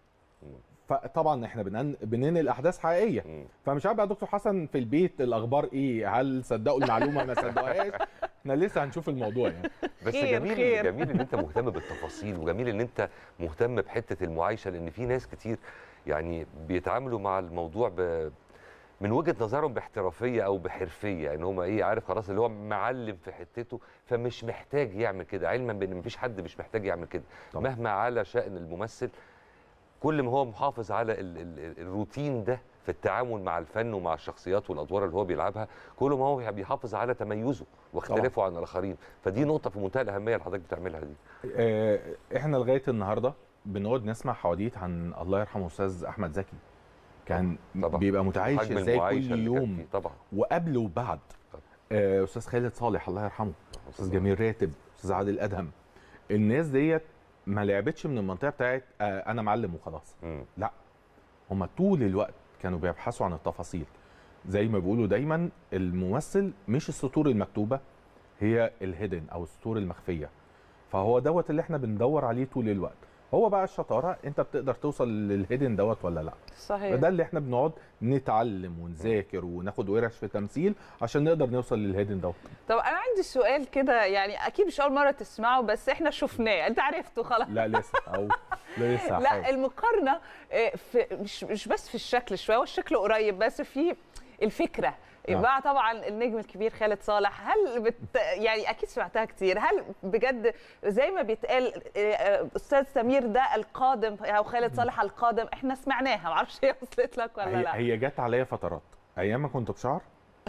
فطبعا احنا بنن- بننقل احداث حقيقيه مم. فمش عارف بقى دكتور حسن في البيت الاخبار ايه هل صدقوا المعلومه ما صدقوهاش احنا لسه هنشوف الموضوع يعني بس خير، جميل خير. جميل ان انت مهتم بالتفاصيل وجميل ان انت مهتم بحته المعايشه لان في ناس كتير يعني بيتعاملوا مع الموضوع ب من وجهه نظرهم باحترافيه او بحرفيه ان هم ايه عارف خلاص اللي هو معلم في حتته فمش محتاج يعمل كده علما بان مفيش حد مش محتاج يعمل كده طبعا. مهما على شان الممثل كل ما هو محافظ على ال ال ال الروتين ده في التعامل مع الفن ومع الشخصيات والادوار اللي هو بيلعبها كل ما هو بيحافظ على تميزه واختلافه عن الاخرين فدي نقطه في منتهى الاهميه اللي حضرتك بتعملها دي آه، احنا لغايه النهارده بنقعد نسمع حواديت عن الله يرحمه استاذ احمد زكي كان طبعا. بيبقى متعايش حجم ازاي المعايشة كل اللي كان يوم فيه طبعا وقبل وبعد طبعا. آه، استاذ خالد صالح الله يرحمه استاذ جميل راتب استاذ عادل ادهم الناس ديت ما لعبتش من المنطقه بتاعت آه، انا معلم وخلاص مم. لا هم طول الوقت كانوا بيبحثوا عن التفاصيل زي ما بيقولوا دايما الممثل مش السطور المكتوبه هي الهيدن او السطور المخفيه فهو دوت اللي احنا بندور عليه طول الوقت هو بقى الشطاره انت بتقدر توصل للهيدن دوت ولا لا صحيح فده اللي احنا بنقعد نتعلم ونذاكر وناخد ورش في تمثيل عشان نقدر نوصل للهيدن دوت طب انا عندي سؤال كده يعني اكيد مش اول مره تسمعه بس احنا شفناه انت عرفته خلاص لا لسه او لا لسه لا هحاول. المقارنه آه، في مش مش بس في الشكل شويه والشكل قريب بس في الفكره آه. مع طبعا النجم الكبير خالد صالح هل بت يعني اكيد سمعتها كتير هل بجد زي ما بيتقال آه، آه، استاذ سمير ده القادم او خالد صالح القادم احنا سمعناها معرفش هي وصلت لك ولا هي, لا هي جت عليا فترات ايام ما كنت بشعر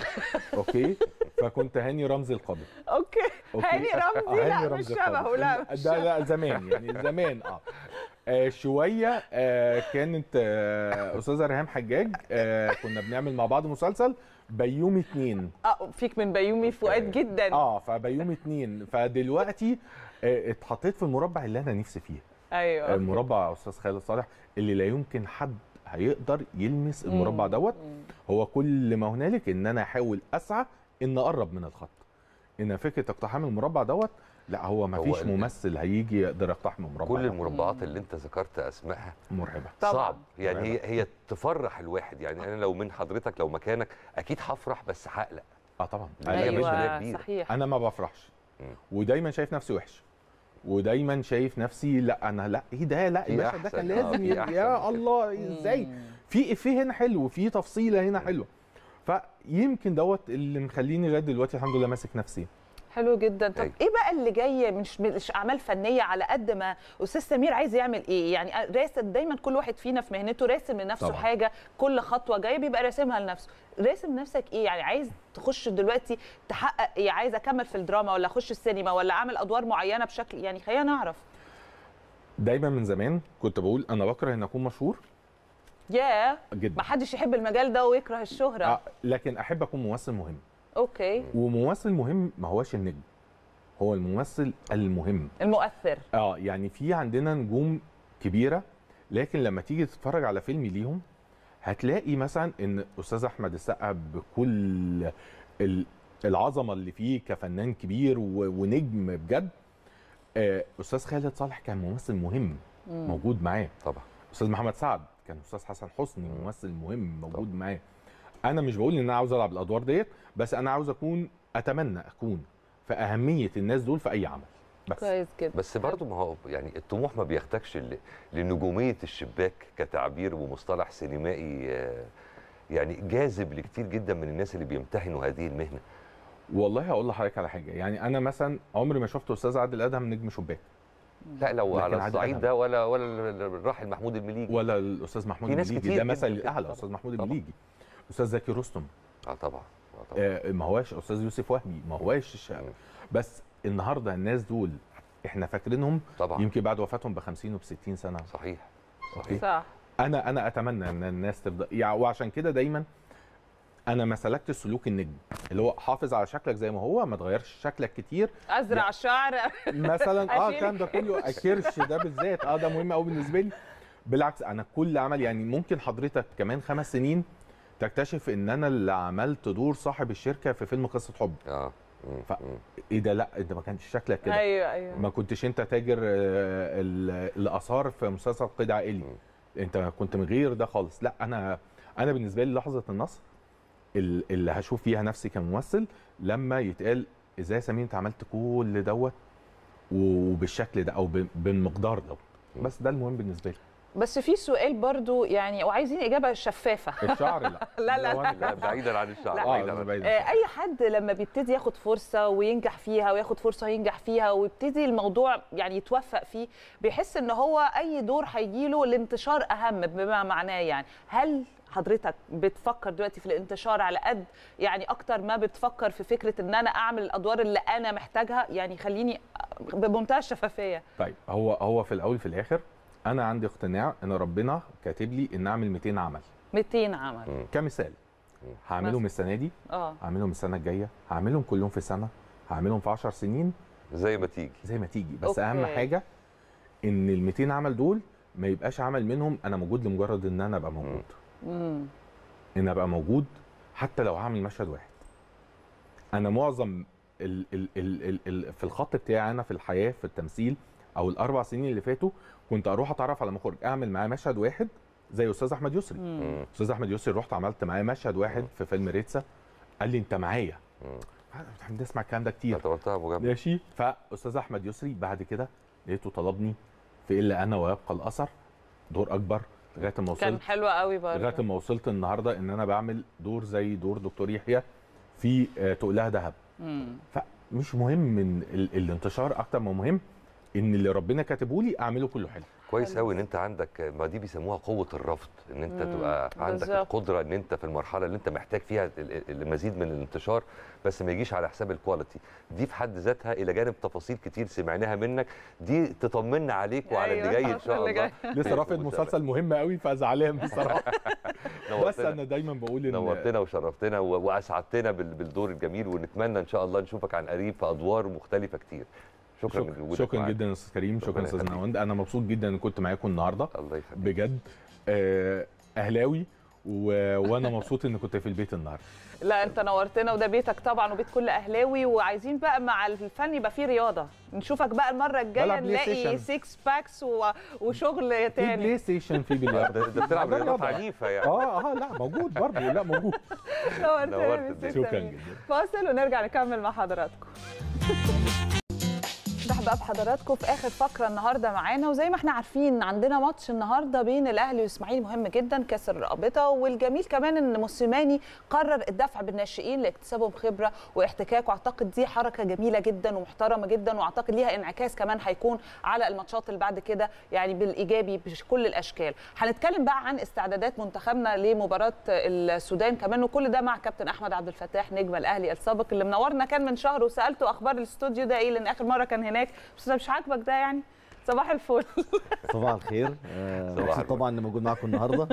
اوكي فكنت هاني رمزي القادم اوكي أوكي. هاني رمزي آه، لا هاني مش رمزي شبهه القادم. لا مش ده لا زمان يعني زمان اه آه، شويه آه كانت آه استاذه ريهام حجاج آه كنا بنعمل مع بعض مسلسل بيومي اتنين اه فيك من بيومي فؤاد جدا اه فبيومي اتنين فدلوقتي آه اتحطيت في المربع اللي انا نفسي فيه ايوه المربع استاذ خالد صالح اللي لا يمكن حد هيقدر يلمس المربع مم. دوت هو كل ما هنالك ان انا احاول اسعى ان اقرب من الخط ان فكره اقتحام المربع دوت لا هو ما هو فيش ال- ممثل هيجي يقدر يقتحم المربع كل دوت. المربعات اللي انت ذكرت اسمائها مرعبه طبعاً. صعب يعني هي هي تفرح الواحد يعني انا لو من حضرتك لو مكانك اكيد هفرح بس هقلق اه طبعا لا، أنا, هي مسؤولية ايوه كبيرة. صحيح انا ما بفرحش مم. ودايما شايف نفسي وحش ودايما شايف نفسي لا انا لا ايه ده لا في الباشا ده أحسن، كان آه، لازم في يبقى أحسن يا من كده. الله ازاي في افيه هنا حلو في تفصيله هنا حلوه فيمكن دوت اللي مخليني لغايه دلوقتي الحمد لله ماسك نفسي حلو جدا طب أيوة. ايه بقى اللي جاي مش مش اعمال فنيه على قد ما استاذ سمير عايز يعمل ايه يعني راسم دايما كل واحد فينا في مهنته راسم لنفسه طبعاً. حاجه كل خطوه جايه بيبقى راسمها لنفسه راسم نفسك ايه يعني عايز تخش دلوقتي تحقق ايه عايز اكمل في الدراما ولا اخش السينما ولا اعمل ادوار معينه بشكل يعني خلينا نعرف دايما من زمان كنت بقول انا بكره ان اكون مشهور ياه جدا ما حدش يحب المجال ده ويكره الشهره آه لكن احب اكون ممثل مهم اوكي وممثل مهم ما هوش النجم هو الممثل المهم المؤثر اه يعني في عندنا نجوم كبيره لكن لما تيجي تتفرج على فيلم ليهم هتلاقي مثلا ان استاذ احمد السقا بكل ال- العظمه اللي فيه كفنان كبير و- ونجم بجد آه، استاذ خالد صالح كان ممثل مهم موجود معاه طبعا استاذ محمد سعد كان استاذ حسن حسني ممثل مهم موجود معاه انا مش بقول ان انا عاوز العب الادوار ديت بس انا عاوز اكون اتمنى اكون في اهميه الناس دول في اي عمل بس كويس جدا بس برضه ما هو يعني الطموح ما بيحتاجش ل- لنجوميه الشباك كتعبير ومصطلح سينمائي آه، يعني جاذب لكتير جدا من الناس اللي بيمتهنوا هذه المهنه والله هقول لحضرتك على حاجه يعني انا مثلا عمري ما شفت استاذ عادل ادهم نجم شباك لا لو لكن على عادل الصعيد أدهم. ده ولا ولا الراحل محمود المليجي ولا الاستاذ محمود في ناس المليجي كتير ده جداً مثل كده. الاعلى طبعاً. استاذ محمود طبعاً. المليجي استاذ زكي رستم اه طبعا آه طبعا آه ما هواش استاذ يوسف وهبي ما هواش مم. بس النهارده الناس دول احنا فاكرينهم طبعا يمكن بعد وفاتهم ب 50 وب 60 سنه صحيح أوكي. صح انا انا اتمنى ان الناس تفضل يعني وعشان كده دايما انا ما سلكتش سلوك النجم اللي هو حافظ على شكلك زي ما هو ما تغيرش شكلك كتير ازرع شعر مثلا اه أشيل الكلام ده كله الكرش ده بالذات اه ده مهم قوي بالنسبه لي بالعكس انا كل عمل يعني ممكن حضرتك كمان خمس سنين تكتشف ان انا اللي عملت دور صاحب الشركه في فيلم قصه حب اه مم. ف- مم. ايه ده لا انت ما كانش شكلك كده ايوه ايوه ما كنتش انت تاجر آه، ال- الاثار في مسلسل قيد عائلي مم. انت كنت من غير ده خالص لا انا انا بالنسبه لي لحظه النصر ال- اللي هشوف فيها نفسي كممثل لما يتقال ازاي يا سمير انت عملت كل دوت وبالشكل ده او ب- بالمقدار دوت بس ده المهم بالنسبه لي بس في سؤال برضو يعني وعايزين اجابه شفافه الشعر لا لا، لا، لو أنا- لا بعيدا عن الشعر لا. بعيدا اه عن بعيد آه، اي حد لما بيبتدي ياخد فرصه وينجح فيها وياخد فرصه وينجح فيها ويبتدي الموضوع يعني يتوفق فيه بيحس ان هو اي دور هيجيله الانتشار اهم بما معناه يعني هل حضرتك بتفكر دلوقتي في الانتشار على قد يعني اكتر ما بتفكر في فكره ان انا اعمل الادوار اللي انا محتاجها يعني خليني بمنتهى الشفافيه طيب هو هو في الاول في الاخر انا عندي اقتناع ان ربنا كاتب لي ان اعمل 200 عمل 200 عمل مم. كمثال هعملهم مثلا. السنه دي اه هعملهم السنه الجايه هعملهم كلهم في سنه هعملهم في 10 سنين زي ما تيجي زي ما تيجي بس أوكي. اهم حاجه ان ال 200 عمل دول ما يبقاش عمل منهم انا موجود لمجرد ان انا ابقى موجود امم ان ابقى موجود حتى لو هعمل مشهد واحد انا معظم ال ال ال ال ال في الخط بتاعي انا في الحياه في التمثيل او الاربع سنين اللي فاتوا كنت اروح اتعرف على مخرج اعمل معاه مشهد واحد زي استاذ احمد يسري مم. استاذ احمد يسري رحت عملت معاه مشهد واحد في فيلم ريتسا قال لي انت معايا مم. احنا بنسمع الكلام ده كتير اعتبرتها مجامله ماشي فاستاذ احمد يسري بعد كده لقيته طلبني في الا انا ويبقى الاثر دور اكبر لغايه ما كان وصلت حلو قوي برضه لغايه ما وصلت النهارده ان انا بعمل دور زي دور دكتور يحيى في آه، تقلها ذهب مم. فمش مهم من ال- الانتشار اكتر ما مهم ان اللي ربنا كاتبه لي اعمله كله حلو كويس قوي ان انت عندك ما دي بيسموها قوه الرفض ان انت مم، تبقى عندك بالظبط. القدره ان انت في المرحله اللي انت محتاج فيها ال- ال- المزيد من الانتشار بس ما يجيش على حساب الكواليتي دي في حد ذاتها الى جانب تفاصيل كتير سمعناها منك دي تطمنا عليك وعلى اللي أيوة، جاي ان شاء اللي الله لسه رافض مسلسل مهم قوي فزعلان بصراحه بس نورتنا. انا دايما بقول ان نورتنا وشرفتنا و- واسعدتنا بال- بالدور الجميل ونتمنى ان شاء الله نشوفك عن قريب في ادوار مختلفه كتير شكرا شكرا, لوجودك شكرا معانا. جدا يا استاذ كريم شكرا ربنا استاذ يخليك. نواند انا مبسوط جدا ان كنت معاكم النهارده الله يخليك بجد آه، اهلاوي و... وانا مبسوط ان كنت في البيت النهارده لا انت نورتنا وده بيتك طبعا وبيت كل اهلاوي وعايزين بقى مع الفن يبقى فيه رياضه نشوفك بقى المره الجايه بلعب بلاي نلاقي ستيشن. 6 باكس و... وشغل في تاني بلاي ستيشن في آه، بلياردو ده ده بتلعب ده رياضات رياضة. عنيفه يعني اه اه لا موجود برضه لا موجود نورتنا نورت يا الدنيا. مستر شكرا سمير. جدا فاصل ونرجع نكمل مع حضراتكم نفتح بقى بحضراتكم في اخر فقره النهارده معانا وزي ما احنا عارفين عندنا ماتش النهارده بين الاهلي والاسماعيلي مهم جدا كاس الرابطه والجميل كمان ان موسيماني قرر الدفع بالناشئين لاكتسابهم خبره واحتكاك واعتقد دي حركه جميله جدا ومحترمه جدا واعتقد ليها انعكاس كمان هيكون على الماتشات اللي بعد كده يعني بالايجابي بكل الاشكال هنتكلم بقى عن استعدادات منتخبنا لمباراه السودان كمان وكل ده مع كابتن احمد عبد الفتاح نجم الاهلي السابق اللي منورنا كان من شهر وسالته اخبار الاستوديو ده ايه لان اخر مره كان هناك بس أنا مش عاجبك ده يعني صباح الفل صباح الخير آه، صباح مبسوط النور. طبعا اني موجود معاكم النهارده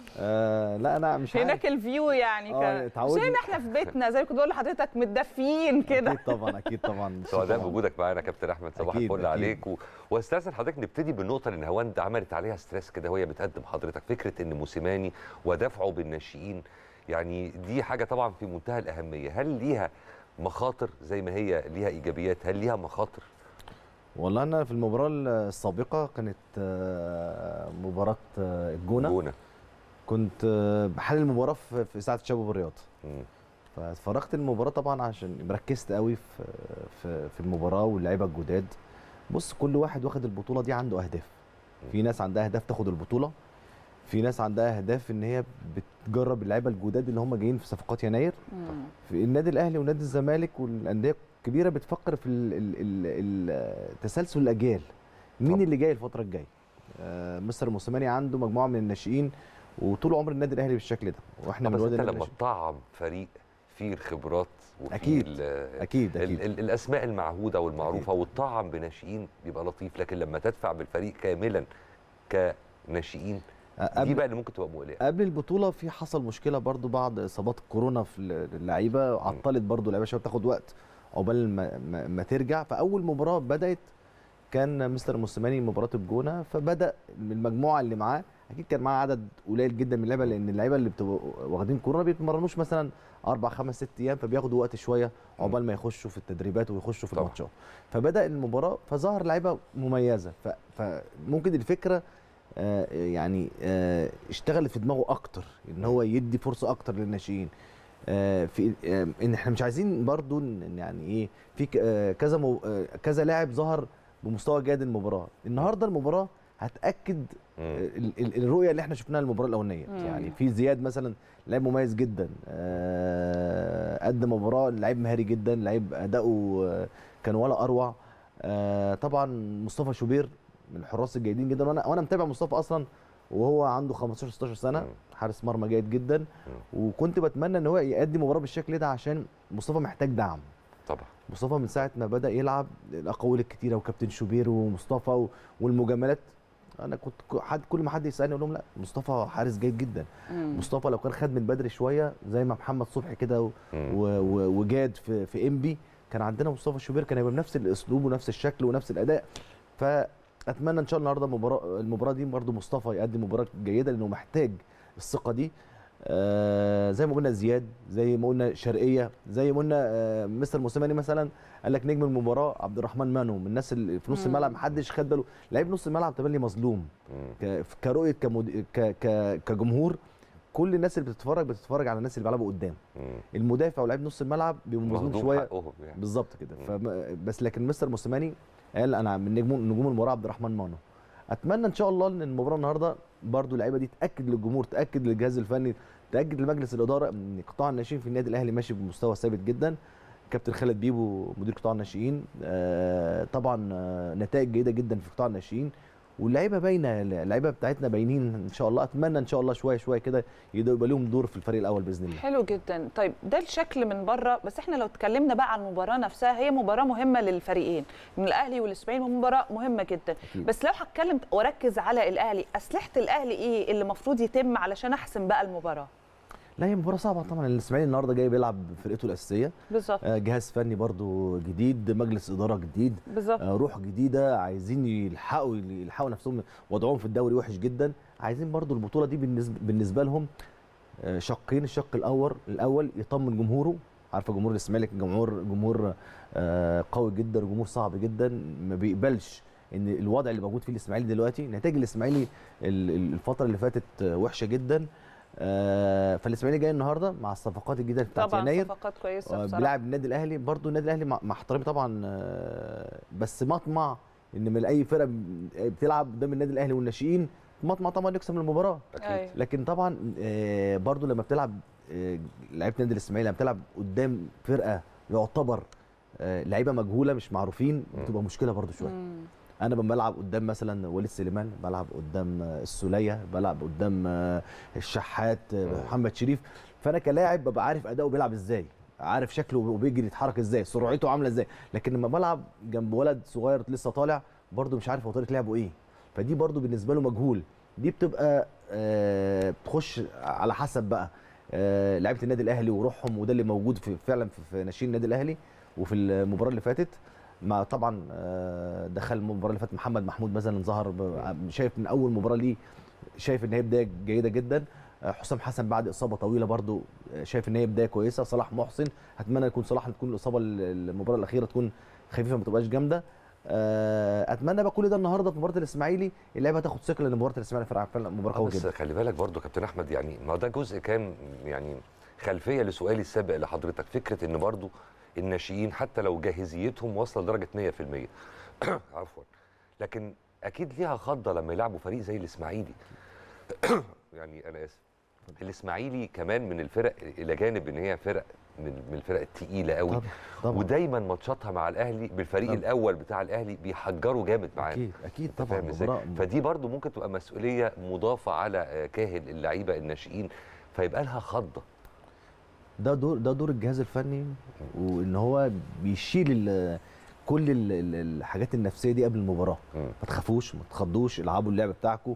آه لا انا مش عارف هناك الفيو يعني آه، كان مش اتعودنا. هنا احنا في بيتنا زي ما كنت بقول لحضرتك متدفيين كده اكيد طبعا اكيد طبعا سعداء طبعاً. بوجودك معانا كابتن احمد صباح أكيد، الفل أكيد. عليك و... واستاذن حضرتك نبتدي بالنقطه اللي نهاوند عملت عليها ستريس كده وهي بتقدم حضرتك فكره ان موسيماني ودفعه بالناشئين يعني دي حاجه طبعا في منتهى الاهميه هل ليها مخاطر زي ما هي ليها ايجابيات هل ليها مخاطر والله انا في المباراه السابقه كانت آه، مباراه آه، الجونه جونه كنت آه، بحلل المباراه في في ساعه الشباب والرياض مم. فاتفرجت المباراه طبعا عشان ركزت قوي في في في المباراه واللعيبه الجداد بص كل واحد واخد البطوله دي عنده اهداف في ناس عندها اهداف تاخد البطوله في ناس عندها اهداف ان هي بتجرب اللعيبه الجداد اللي هم جايين في صفقات يناير مم. في النادي الاهلي ونادي الزمالك والانديه الكبيره بتفكر في ال- ال- ال- ال- تسلسل الاجيال مين طبعا. اللي جاي الفتره الجايه آه مستر موسيماني عنده مجموعه من الناشئين وطول عمر النادي الاهلي بالشكل ده واحنا طب من بس وادي انت النادي لما الناشئين. تطعم فريق فيه الخبرات وفيه أكيد. ال- اكيد ال اكيد ال الاسماء المعهوده والمعروفه والطعم بناشئين بيبقى لطيف لكن لما تدفع بالفريق كاملا كناشئين دي قبل بقى اللي ممكن تبقى مقلقه قبل البطوله في حصل مشكله برضو بعض اصابات الكورونا في اللعيبه عطلت برضو اللعيبه شويه بتاخد وقت عقبال ما, ما, ما ترجع فاول مباراه بدات كان مستر موسيماني مباراه الجونه فبدا من المجموعه اللي معاه اكيد كان معاه عدد قليل جدا من اللعيبه لان اللعيبه اللي بتبقوا واخدين كورونا بيتمرنوش مثلا اربع خمس ست ايام فبياخدوا وقت شويه عقبال ما يخشوا في التدريبات ويخشوا في طبعا. الماتشات فبدا المباراه فظهر لعيبه مميزه ف- فممكن الفكره آه، يعني آه، اشتغلت في دماغه اكتر ان هو يدي فرصه اكتر للناشئين آه، في آه، ان احنا مش عايزين برضو إن يعني ايه في ك- آه، كذا مو- آه، كذا لاعب ظهر بمستوى جيد المباراه النهارده المباراه هتاكد مم. ال- ال- الرؤيه اللي احنا شفناها المباراه الاولانيه مم. يعني في زياد مثلا لاعب مميز جدا آه، قدم مباراه لعيب مهاري جدا لعيب اداؤه آه، كان ولا اروع آه، طبعا مصطفى شوبير من الحراس الجيدين جدا وانا وانا متابع مصطفى اصلا وهو عنده 15 16 سنه مم. حارس مرمى جيد جدا وكنت بتمنى ان هو يقدم مباراه بالشكل ده عشان مصطفى محتاج دعم طبعا مصطفى من ساعه ما بدا يلعب الاقاويل الكتيره وكابتن شوبير ومصطفى و- والمجاملات انا كنت ك- حد كل ما حد يسالني اقول لهم لا مصطفى حارس جيد جدا مم. مصطفى لو كان خد من بدري شويه زي ما محمد صبحي كده و- مم. و- و- وجاد في في انبي كان عندنا مصطفى شوبير كان هيبقى بنفس الاسلوب ونفس الشكل ونفس الاداء فاتمنى ان شاء الله النهارده المباراه المباراه دي برضو مصطفى يقدم مباراه جيده لانه محتاج الثقه دي آه آه زي ما قلنا زياد زي ما قلنا شرقيه زي ما قلنا آه مستر موسيماني مثلا قال لك نجم المباراه عبد الرحمن مانو من الناس اللي في نص مم. الملعب محدش خد باله لعيب نص الملعب تبان مظلوم مم. ك- كرؤيه كمد... ك... ك... كجمهور كل الناس اللي بتتفرج بتتفرج على الناس اللي بيلعبوا قدام مم. المدافع ولاعيب نص الملعب بيبقوا مظلوم مهضوم شويه حقهم يعني بالظبط كده مم. فما بس لكن مستر موسيماني قال انا من نجوم نجوم المباراه عبد الرحمن مانو اتمنى ان شاء الله ان المباراه النهارده برضو اللعيبه دي تاكد للجمهور تاكد للجهاز الفني تاكد لمجلس الاداره ان قطاع الناشئين في النادي الاهلي ماشي بمستوى ثابت جدا كابتن خالد بيبو مدير قطاع الناشئين آه، طبعا آه، نتائج جيده جدا في قطاع الناشئين واللعيبه باينه اللعيبه بتاعتنا باينين ان شاء الله اتمنى ان شاء الله شويه شويه كده يبقى يبقى لهم دور في الفريق الاول باذن الله حلو جدا طيب ده الشكل من بره بس احنا لو اتكلمنا بقى عن المباراه نفسها هي مباراه مهمه للفريقين من الاهلي والاسماعيلي مباراه مهمه جدا أكيد. بس لو هتكلم واركز على الاهلي اسلحه الاهلي ايه اللي المفروض يتم علشان احسم بقى المباراه لا هي مباراه صعبه طبعا الاسماعيلي النهارده جاي بيلعب فرقته الاساسيه بالظبط آه، جهاز فني برضو جديد مجلس اداره جديد بالظبط آه، روح جديده عايزين يلحقوا يلحقوا نفسهم وضعهم في الدوري وحش جدا عايزين برضو البطوله دي بالنسبه بالنسبه لهم آه، شقين الشق الاول الاول يطمن جمهوره عارفه جمهور الاسماعيلي جمهور جمهور آه، قوي جدا جمهور صعب جدا ما بيقبلش ان الوضع اللي موجود فيه الاسماعيلي دلوقتي نتائج الاسماعيلي ال- ال- الفتره اللي فاتت آه، وحشه جدا آه، فالاسماعيلي جاي النهارده مع الصفقات الجديده بتاعت طبعا يناير صفقات كويسه آه، بصراحه بيلعب النادي الاهلي برضو النادي الاهلي مع مع احترامي طبعا آه، بس مطمع ان من اي فرقه بتلعب قدام النادي الاهلي والناشئين مطمع طبعا يكسب المباراه اكيد أيوة. لكن طبعا آه، برضو لما بتلعب آه، لعيبه النادي الاسماعيلي لما بتلعب قدام فرقه يعتبر آه، لعيبه مجهوله مش معروفين بتبقى مشكله برضو شويه مم. انا لما بلعب قدام مثلا وليد سليمان بلعب قدام آه، السوليه بلعب قدام آه، الشحات آه، مم. محمد شريف فانا كلاعب ببقى عارف اداؤه بيلعب ازاي عارف شكله وبيجري يتحرك ازاي سرعته عامله ازاي لكن لما بلعب جنب ولد صغير لسه طالع برده مش عارف هو طريقه لعبه ايه فدي برده بالنسبه له مجهول دي بتبقى آه، بتخش على حسب بقى آه، لعيبه النادي الاهلي وروحهم وده اللي موجود في فعلا في- في ناشئين النادي الاهلي وفي المباراه اللي فاتت مع طبعا آه، دخل المباراه اللي فاتت محمد محمود مثلا ظهر ب- شايف من اول مباراه ليه شايف ان هي بدايه جيده جدا آه، حسام حسن بعد اصابه طويله برضو آه، شايف ان هي بدايه كويسه صلاح محسن اتمنى يكون صلاح تكون الاصابه ال- المباراه الاخيره تكون خفيفه ما تبقاش جامده آه، اتمنى بقى كل ده النهارده في مباراه الاسماعيلي اللعيبه هتاخد ثقه لان مباراه الاسماعيلي فعلا فعلا مباراه آه، قويه بس جدا خلي بالك برضو كابتن احمد يعني ما ده جزء كان يعني خلفيه لسؤالي السابق لحضرتك فكره ان برضو الناشئين حتى لو جاهزيتهم واصله لدرجه 100% عفوا لكن اكيد ليها خضه لما يلعبوا فريق زي الاسماعيلي يعني انا اسف الاسماعيلي كمان من الفرق الى جانب ان هي فرق من من الفرق الثقيله قوي طبعا طبعا ودايما ماتشاتها مع الاهلي بالفريق طبعا. الاول بتاع الاهلي بيحجروا جامد معاه اكيد اكيد انت طبعا فاهم ازاي مباراة- فدي برضو ممكن تبقى مسؤوليه مضافه على آه، كاهل اللعيبه الناشئين فيبقى لها خضه ده دور ده دور الجهاز الفني وان هو بيشيل ال- كل ال- ال- الحاجات النفسيه دي قبل المباراه مم. ما تخافوش ما تخضوش العبوا اللعب بتاعكم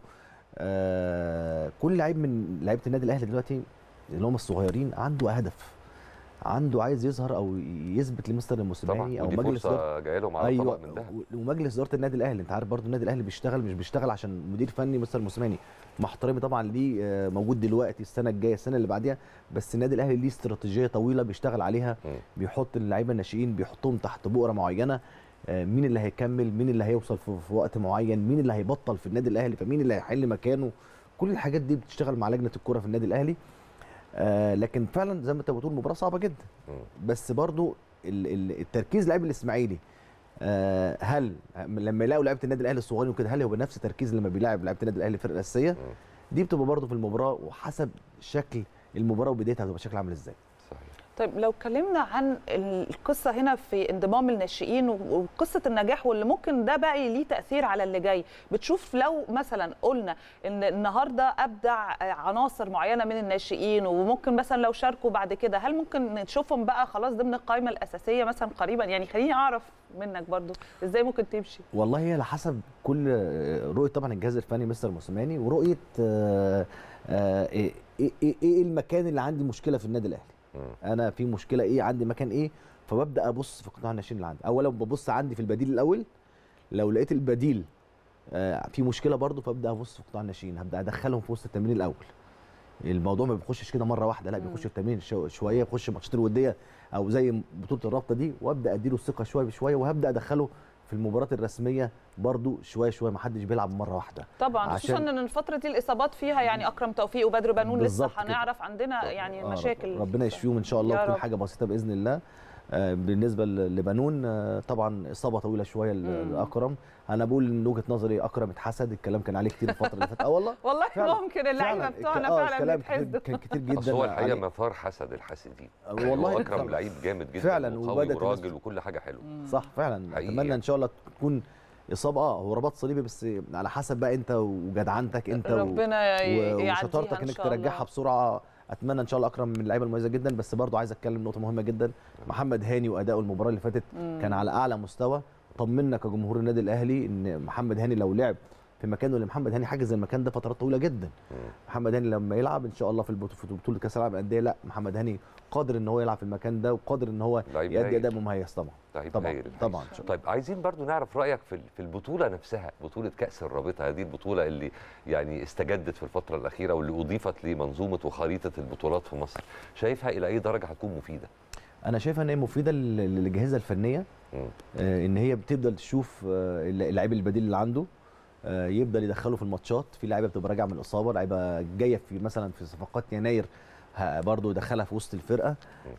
آه كل لعيب من لعيبه النادي الاهلي دلوقتي اللي هم الصغيرين عنده هدف عنده عايز يظهر او يثبت لمستر طبعا الموسيماني او ودي مجلس إدارة فرصه جايه لهم على طبق من ده و- ومجلس اداره النادي الاهلي انت عارف برضو النادي الاهلي بيشتغل مش بيشتغل عشان مدير فني مستر موسيماني مع احترامي طبعا ليه آه، موجود دلوقتي السنه الجايه السنه اللي بعديها بس النادي الاهلي ليه استراتيجيه طويله بيشتغل عليها مم. بيحط اللعيبه الناشئين بيحطهم تحت بؤره معينه آه، مين اللي هيكمل مين اللي هيوصل في, في وقت معين مين اللي هيبطل في النادي الاهلي فمين اللي هيحل مكانه كل الحاجات دي بتشتغل مع لجنه الكره في النادي الاهلي آه لكن فعلا زي ما انت بتقول مباراه صعبه جدا مم. بس برضو ال- ال- التركيز لاعب الاسماعيلي آه، هل لما يلاقوا لعيبه النادي الاهلي الصغيرين وكده هل هو نفس تركيز لما بيلاعب لعيبه النادي الاهلي الفرقه الاساسيه دي بتبقى برضو في المباراه وحسب شكل المباراه وبدايتها هتبقى شكل عامل ازاي صحيح طيب لو اتكلمنا عن القصه هنا في انضمام الناشئين وقصه النجاح واللي ممكن ده بقى ليه تاثير على اللي جاي بتشوف لو مثلا قلنا ان النهارده ابدع عناصر معينه من الناشئين وممكن مثلا لو شاركوا بعد كده هل ممكن نشوفهم بقى خلاص ضمن القائمه الاساسيه مثلا قريبا يعني خليني اعرف منك برضو ازاي ممكن تمشي والله هي على حسب كل آه، رؤيه طبعا الجهاز الفني مستر موسيماني ورؤيه آه، آه، ايه ايه إيه- إيه المكان اللي عندي مشكله في النادي الاهلي مم. انا في مشكله ايه عندي مكان ايه فببدا ابص في قطاع الناشئين اللي عندي اولا ببص عندي في البديل الاول لو لقيت البديل آه، في مشكله برضو فابدا ابص في قطاع الناشئين هبدا ادخلهم في وسط التمرين الاول الموضوع ما بيخشش كده مره واحده لا بيخش التمرين شو- شويه بيخش الماتشات الوديه او زي بطوله الرابطه دي وابدا اديله الثقه شويه بشويه وهبدا ادخله في المباريات الرسميه برضو شويه شويه ما حدش بيلعب مره واحده طبعا عشان- خصوصا ان الفتره دي الاصابات فيها يعني اكرم توفيق وبدر بنون لسه بالظبط كده. هنعرف عندنا يعني آه، مشاكل ربنا يشفيهم ان شاء الله يا وتكون رب. حاجه بسيطه باذن الله آه، بالنسبه ل- لبنون آه، طبعا اصابه طويله شويه ل- مم. لاكرم انا بقول من وجهه نظري اكرم اتحسد الكلام كان عليه كتير الفتره اللي فاتت اه والله والله فعلا. ممكن اللعيبه فعلا بتوعنا آه، فعلا الكلام كتير- بيتحسدوا كان كتير جدا بس هو الحقيقه عليه. مثار حسد الحاسدين والله اكرم فعلا. لعيب جامد جدا فعلا، وقوي وبدأت وراجل الناس- وكل حاجه حلوه صح فعلا حقيقي اتمنى يعني. ان شاء الله تكون اصابه اه هو رباط صليبي بس على حسب بقى انت وجدعنتك انت و- ربنا ي- و- يعديها وشطارتك إن انك شاء الله. ترجعها بسرعه اتمنى ان شاء الله اكرم من اللعيبه المميزه جدا بس برضو عايز اتكلم نقطه مهمه جدا محمد هاني واداؤه المباراه اللي فاتت كان على اعلى مستوى طمنا كجمهور النادي الاهلي ان محمد هاني لو لعب في مكانه اللي محمد هاني حاجز المكان ده فترات طويله جدا محمد هاني لما يلعب ان شاء الله في البطوله في بطوله كاس العالم للانديه لا محمد هاني قادر ان هو يلعب في المكان ده وقادر ان هو لعيب يؤدي هايل. اداء مميز طبعا لعيب طبعا هايل الحقيقة. طبعا طيب عايزين برضو نعرف رايك في في البطوله نفسها بطوله كاس الرابطه هذه البطوله اللي يعني استجدت في الفتره الاخيره واللي اضيفت لمنظومه وخريطه البطولات في مصر شايفها الى اي درجه هتكون مفيده انا شايفها ان هي مفيده لل- للاجهزه الفنيه مم. آه، ان هي بتفضل تشوف آه، اللعيب البديل اللي عنده آه، يفضل يدخله في الماتشات في لعيبه بتبقى راجعه من الاصابه لعيبه جايه في مثلا في صفقات يناير ه- برضه يدخلها في وسط الفرقه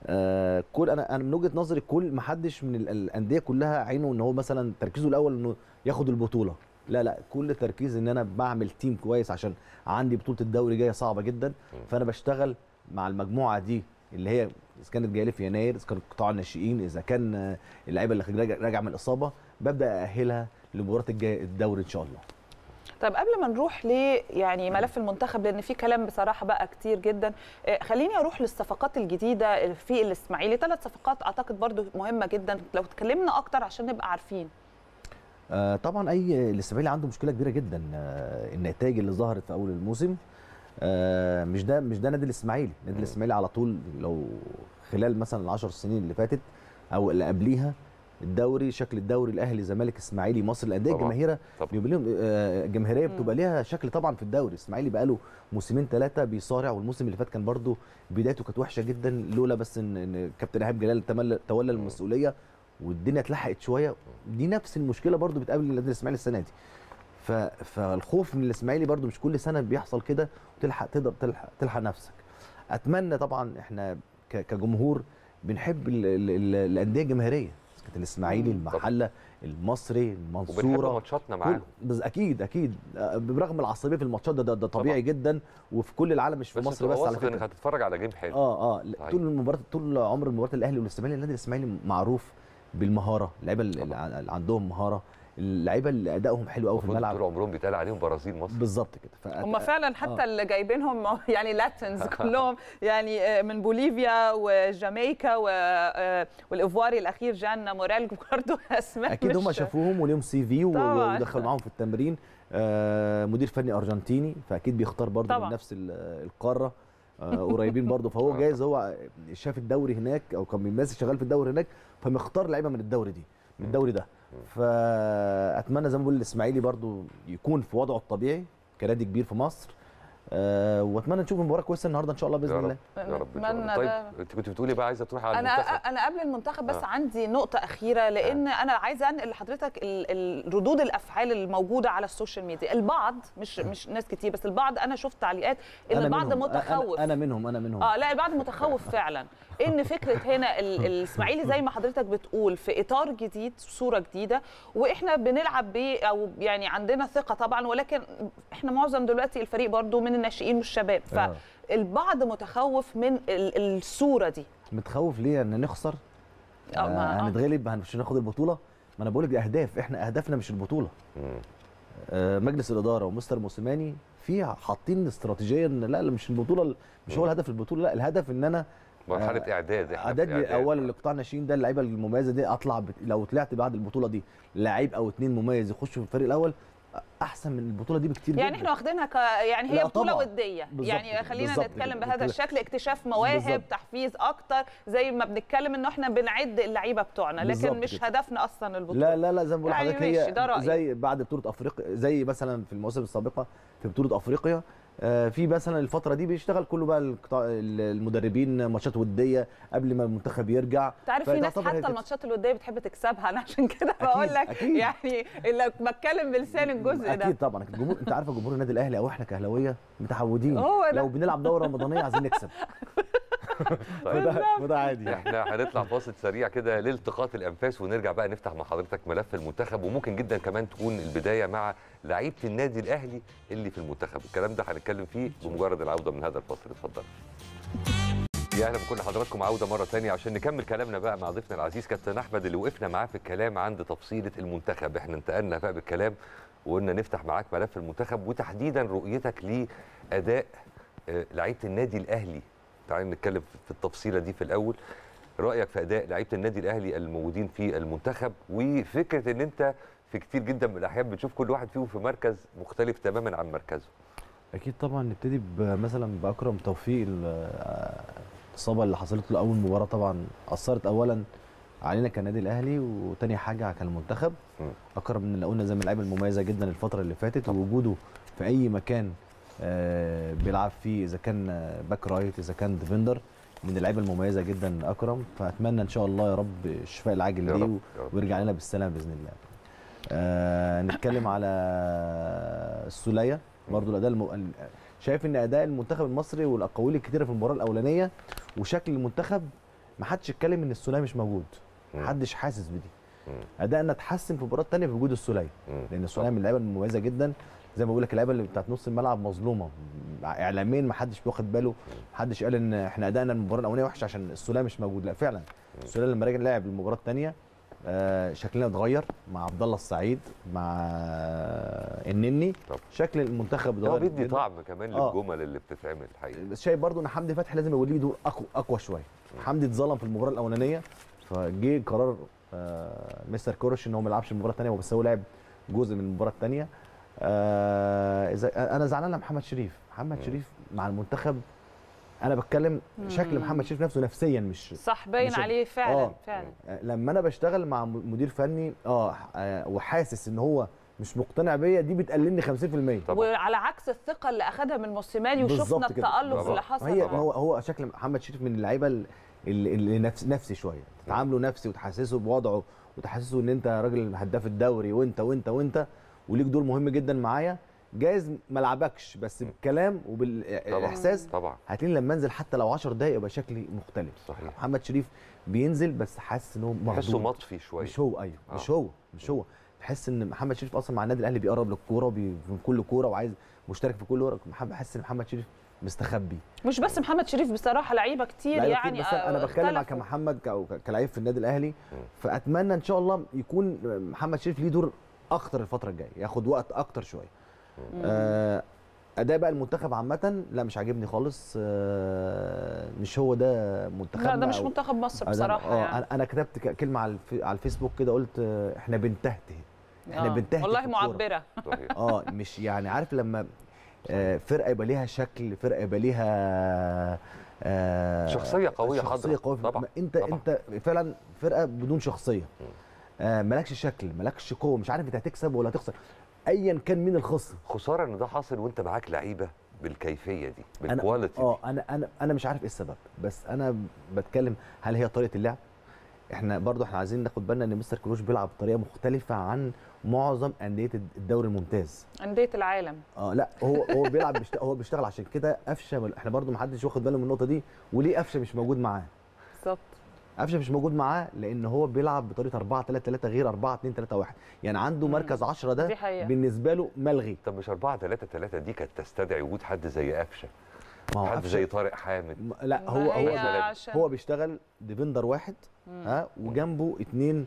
آه، كل انا انا من وجهه نظري كل ما حدش من ال- الانديه كلها عينه ان هو مثلا تركيزه الاول انه ياخد البطوله لا لا كل تركيز ان انا بعمل تيم كويس عشان عندي بطوله الدوري جايه صعبه جدا فانا بشتغل مع المجموعه دي اللي هي اذا كانت جايه لي في يناير اذا كان قطاع الناشئين اذا كان آه، اللعيبه اللي راجع- راجعه من الاصابه ببدا ااهلها لمباراه الجاي الدوري ان شاء الله طيب قبل ما نروح ل يعني ملف المنتخب لان في كلام بصراحه بقى كتير جدا آه، خليني اروح للصفقات الجديده في الاسماعيلي ثلاث صفقات اعتقد برضو مهمه جدا لو اتكلمنا اكتر عشان نبقى عارفين آه، طبعا اي الاسماعيلي عنده مشكله كبيره جدا آه، النتائج اللي ظهرت في اول الموسم آه، مش ده مش ده نادي الاسماعيلي نادي الاسماعيلي على طول لو خلال مثلا العشر سنين اللي فاتت او اللي قبليها الدوري شكل الدوري الاهلي زمالك اسماعيلي مصر الانديه طبعاً، الجماهيره طبعاً. بيبقى لهم آه، جماهيريه بتبقى ليها شكل طبعا في الدوري الاسماعيلي بقى له موسمين ثلاثه بيصارع والموسم اللي فات كان برده بدايته كانت وحشه جدا لولا بس ان ان كابتن ايهاب جلال تمل- تولى المسؤوليه والدنيا اتلحقت شويه دي نفس المشكله برده بتقابل النادي الاسماعيلي السنه دي ف... فالخوف من الاسماعيلي برده مش كل سنه بيحصل كده وتلحق تقدر تلحق, تلحق نفسك اتمنى طبعا احنا ك... كجمهور بنحب ال... ال... ال... الانديه الجماهيريه كانت الاسماعيلي مم. المحله المصري وبنحب المنصوره ماتشاتنا كل... معاهم بس اكيد اكيد آه، برغم العصبيه في الماتشات ده ده, ده طبيعي جدا وفي كل العالم مش في بس مصر بس على واثق انك فكره هتتفرج على جيم حلو اه اه لا، صحيح. طول المباراه طول عمر مباراه الاهلي والاسماعيلي النادي الاسماعيلي معروف بالمهاره اللعيبه اللي طبعاً. اللي عندهم مهاره اللعيبه اللي ادائهم حلو قوي في المفروض الملعب طول عمرهم بيتقال عليهم برازيل مصر بالظبط كده فأت- هم فعلا حتى آه. اللي جايبينهم يعني لاتنز كلهم يعني آه، من بوليفيا وجامايكا و- آه، والايفواري الاخير جان موريل برضه اسماء اكيد هم مش- شافوهم وليهم سي في و- طبعاً. ودخلوا معاهم في التمرين آه مدير فني ارجنتيني فاكيد بيختار برضه طبعاً. من نفس ال- القاره آه قريبين برضه فهو جايز هو شاف الدوري هناك او كان بيمارس شغال في الدوري هناك فمختار لعيبه من الدوري دي من الدوري ده فاتمنى زي ما بقول الاسماعيلي برضه يكون في وضعه الطبيعي كنادي كبير في مصر آه واتمنى نشوف مباراه كويسه النهارده ان شاء الله باذن يا الله رب يا رب إن شاء الله. نتمنى طيب ده. انت كنت بتقولي بقى عايزه تروحي على انا المنتخب انا قبل المنتخب بس آه. عندي نقطه اخيره لان انا عايزه انقل لحضرتك ال- ال- ردود الافعال الموجوده على السوشيال ميديا البعض مش مش ناس كتير بس البعض انا شفت تعليقات ان أنا البعض منهم. أنا- متخوف انا منهم انا منهم اه لا البعض متخوف فعلا ان فكره هنا ال- الاسماعيلي زي ما حضرتك بتقول في اطار جديد صوره جديده واحنا بنلعب ب او يعني عندنا ثقه طبعا ولكن احنا معظم دلوقتي الفريق برضو من الناشئين والشباب آه. فالبعض متخوف من ال- الصوره دي متخوف ليه ان نخسر آه، ما- آه آه. هنتغلب هن- مش هناخد البطوله ما انا بقول لك دي اهداف احنا اهدافنا مش البطوله مم. آه مجلس الاداره ومستر موسيماني في حاطين استراتيجيه ان لا لا مش البطوله مش هو الهدف البطوله لا الهدف ان انا مرحله اعداد احنا في اعداد إعداد. اولا لقطاع الناشئين ده اللعيبه المميزه دي اطلع بت... لو طلعت بعد البطوله دي لعيب او اتنين مميز يخشوا في الفريق الاول احسن من البطوله دي بكتير يعني جدا احنا واخدينها ك يعني هي لا بطوله طبعاً. وديه بالظبط يعني كده، خلينا بالظبط نتكلم كده. بهذا كده. الشكل اكتشاف مواهب بالظبط. تحفيز اكتر زي ما بنتكلم انه احنا بنعد اللعيبه بتوعنا لكن بالظبط مش كده. هدفنا اصلا البطوله لا لا لا زي ما بقول يعني لحضرتك ماشي، ده هي رأيي. زي بعد بطوله افريقيا زي مثلا في المواسم السابقه في بطوله افريقيا آه، في مثلا الفتره دي بيشتغل كله بقى القطاع- المدربين ماتشات وديه قبل ما المنتخب يرجع تعرف في ناس فتعتبر هي حتى كده. الماتشات الوديه بتحب تكسبها انا عشان كده بقول لك أكيد. يعني اللي بتكلم بلسان الجزء ده اكيد طبعا الجمهور انت عارفه جمهور النادي الاهلي او احنا كاهلاويه متعودين هو ده. لو بنلعب دوره رمضانيه عايزين نكسب وده وده عادي يعني. احنا هنطلع فاصل سريع كده لالتقاط الانفاس ونرجع بقى نفتح مع حضرتك ملف المنتخب وممكن جدا كمان تكون البدايه مع لعيبه النادي الاهلي اللي في المنتخب الكلام ده هنتكلم فيه بمجرد العوده من هذا الفاصل اتفضل يا اهلا بكل حضراتكم عوده مره ثانيه عشان نكمل كلامنا بقى مع ضيفنا العزيز كابتن احمد اللي وقفنا معاه في الكلام عند تفصيله المنتخب احنا انتقلنا بقى بالكلام وقلنا نفتح معاك ملف المنتخب وتحديدا رؤيتك لاداء آه، لعيبه النادي الاهلي تعالى نتكلم في التفصيله دي في الاول رايك في اداء لعيبه النادي الاهلي الموجودين في المنتخب وفكره ان انت في كتير جدا من الاحيان بتشوف كل واحد فيهم في مركز مختلف تماما عن مركزه اكيد طبعا نبتدي ب- مثلا باكرم توفيق ال- الاصابه اللي حصلت له اول مباراه طبعا اثرت اولا علينا كنادي الاهلي وتاني حاجه كالمنتخب مم. اكرم من اللي قلنا زي من اللعيبه المميزه جدا الفتره اللي فاتت ووجوده في اي مكان آه، بيلعب فيه اذا كان آه، باك رايت اذا كان ديفندر من اللعيبه المميزه جدا اكرم فاتمنى ان شاء الله يا رب الشفاء العاجل يا ليه رب، يا رب. ويرجع لنا بالسلامه باذن الله آه نتكلم على السوليه برضو الاداء الم... ال- شايف ان اداء المنتخب المصري والاقاويل الكتيره في المباراه الاولانيه وشكل المنتخب ما حدش اتكلم ان السوليه مش موجود مم. ما حدش حاسس بدي مم. ادائنا اتحسن في المباراه الثانيه بوجود السوليه مم. لان السوليه من اللعيبه المميزه جدا زي ما بقول لك اللعيبه اللي بتاعت نص الملعب مظلومه اعلاميا ما حدش بياخد باله ما حدش قال ان احنا ادائنا المباراه الاولانيه وحش عشان السوليه مش موجود لا فعلا السوليه لما رجع لعب المباراه الثانيه آه شكلنا اتغير مع عبد الله السعيد مع آه النني طب. شكل المنتخب هو اتغير بيدي جداً. طعم كمان آه. للجمل اللي بتتعمل الحقيقه بس شايف برضو ان حمدي فتحي لازم يبقى ليه دور اقوى اقوى شويه حمدي اتظلم في المباراه الاولانيه فجه قرار آه مستر كورش ان هو ما يلعبش المباراه الثانيه بس هو لعب جزء من المباراه الثانيه آه اذا انا زعلان على محمد شريف محمد شريف مع المنتخب انا بتكلم شكل محمد شريف نفسه نفسيا مش صح باين مش- عليه فعلا آه. فعلا لما انا بشتغل مع م- مدير فني اه آه، وحاسس ان هو مش مقتنع بيا دي بتقللني 50% طبعا وعلى عكس الثقه اللي اخذها من موسيماني وشفنا بالظبط كده. التالق طبعا. اللي حصل هي طبعاً. هو هو شكل محمد شريف من اللعيبه ال- اللي, اللي نفس نفسي شويه تتعامله نفسي وتحسسه بوضعه وتحسسه ان انت راجل هداف الدوري وانت وانت وانت وليك دور مهم جدا معايا جايز ما العبكش بس بالكلام وبالاحساس طبعا هتلاقيني لما انزل حتى لو 10 دقايق يبقى شكلي مختلف صحيح. محمد شريف بينزل بس حاسس ان هو تحسه مهدود مطفي شويه مش هو ايوه آه. مش هو مش هو تحس ان محمد شريف اصلا مع النادي الاهلي بيقرب للكوره وبي- في كل كوره وعايز مشترك في كل كوره محمد بحس ان محمد شريف مستخبي مش بس محمد شريف بصراحه لعيبه كتير لعيبة يعني كتير، بس انا آه، بتكلم على اختلفوا. كمحمد ك- أو ك- كلاعب في النادي الاهلي فاتمنى ان شاء الله يكون محمد شريف ليه دور اكتر الفتره الجايه ياخد وقت اكتر شويه آه، اداء بقى المنتخب عامه لا مش عاجبني خالص آه، مش هو ده منتخبنا لا ده مش أو- منتخب مصر أنا- بصراحه اه يعني انا انا كتبت ك- كلمه على الف- على الفيسبوك كده قلت آه، احنا بنتهته احنا آه، بنتهته والله في الكورة. معبره صحيح اه مش يعني عارف لما آه، فرقه يبقى ليها شكل فرقه يبقى ليها آه، شخصية قوية شخصيه حاضرة. قويه طبعا، ما انت طبعا. انت فعلا فرقه بدون شخصيه آه مالكش شكل مالكش قوه مش عارف انت هتكسب ولا هتخسر ايا كان مين الخصم خساره ان ده حاصل وانت معاك لعيبه بالكيفيه دي انا بالكواليتي اه انا انا انا مش عارف ايه السبب بس انا بتكلم هل هي طريقه اللعب احنا برضو احنا عايزين ناخد بالنا ان مستر كروش بيلعب بطريقه مختلفه عن معظم انديه الدوري الممتاز انديه العالم اه لا هو هو بيلعب بيشتغل هو بيشتغل عشان كده قفشه مل- احنا برضو ما حدش واخد باله من النقطه دي وليه قفشه مش موجود معاه بالظبط قفشه مش موجود معاه لان هو بيلعب بطريقه 4 3 3 غير 4 2 3 1 يعني عنده مركز 10 ده دي حقيقة. بالنسبه له ملغي طب مش 4 3 3 دي كانت تستدعي وجود حد زي قفشه ما هو حد قفشة- زي طارق حامد م- لا ما هو هي هو عشان- هو بيشتغل ديفندر واحد ها وجنبه اتنين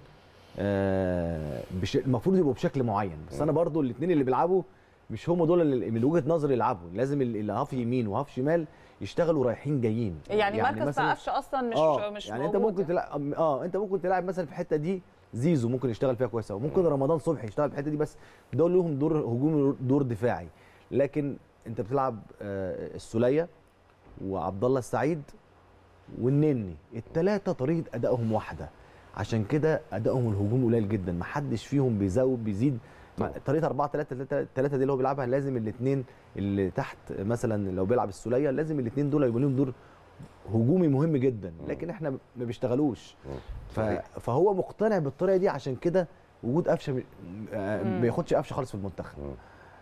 آه بش... المفروض يبقوا بشكل معين بس انا برضو الاثنين اللي بيلعبوا مش هم دول اللي من وجهه نظري يلعبوا لازم اللي اللي هاف يمين وهاف شمال يشتغلوا رايحين جايين يعني, مركز بتاع مثلاً- قفشه اصلا مش اه مش يعني انت موجود ممكن تلعب اه انت ممكن تلعب مثلا في الحته دي زيزو ممكن يشتغل فيها كويس قوي ممكن رمضان صبحي يشتغل في الحته دي بس دول لهم دور هجومي ودور دفاعي لكن انت بتلعب آه السوليه وعبد الله السعيد والنني الثلاثه طريقه ادائهم واحده عشان كده ادائهم الهجوم قليل جدا محدش فيهم بيزود بيزيد مع- طريقه 4 3 3 دي اللي هو بيلعبها لازم الاثنين اللي تحت مثلا لو بيلعب السوليه لازم الاثنين دول يبقى لهم دور هجومي مهم جدا لكن احنا ما بيشتغلوش ف... صحيح. فهو مقتنع بالطريقه دي عشان كده وجود قفشه م- آه، مم. ما ياخدش قفشه خالص في المنتخب مم.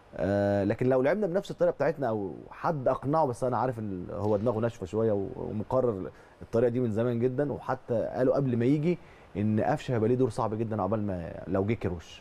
آه لكن لو لعبنا بنفس الطريقه بتاعتنا او حد اقنعه بس انا عارف ان هو دماغه ناشفه شويه و- ومقرر الطريقه دي من زمان جدا وحتى قالوا قبل ما يجي ان قفشه هيبقى ليه دور صعب جدا عقبال ما لو جه كيروش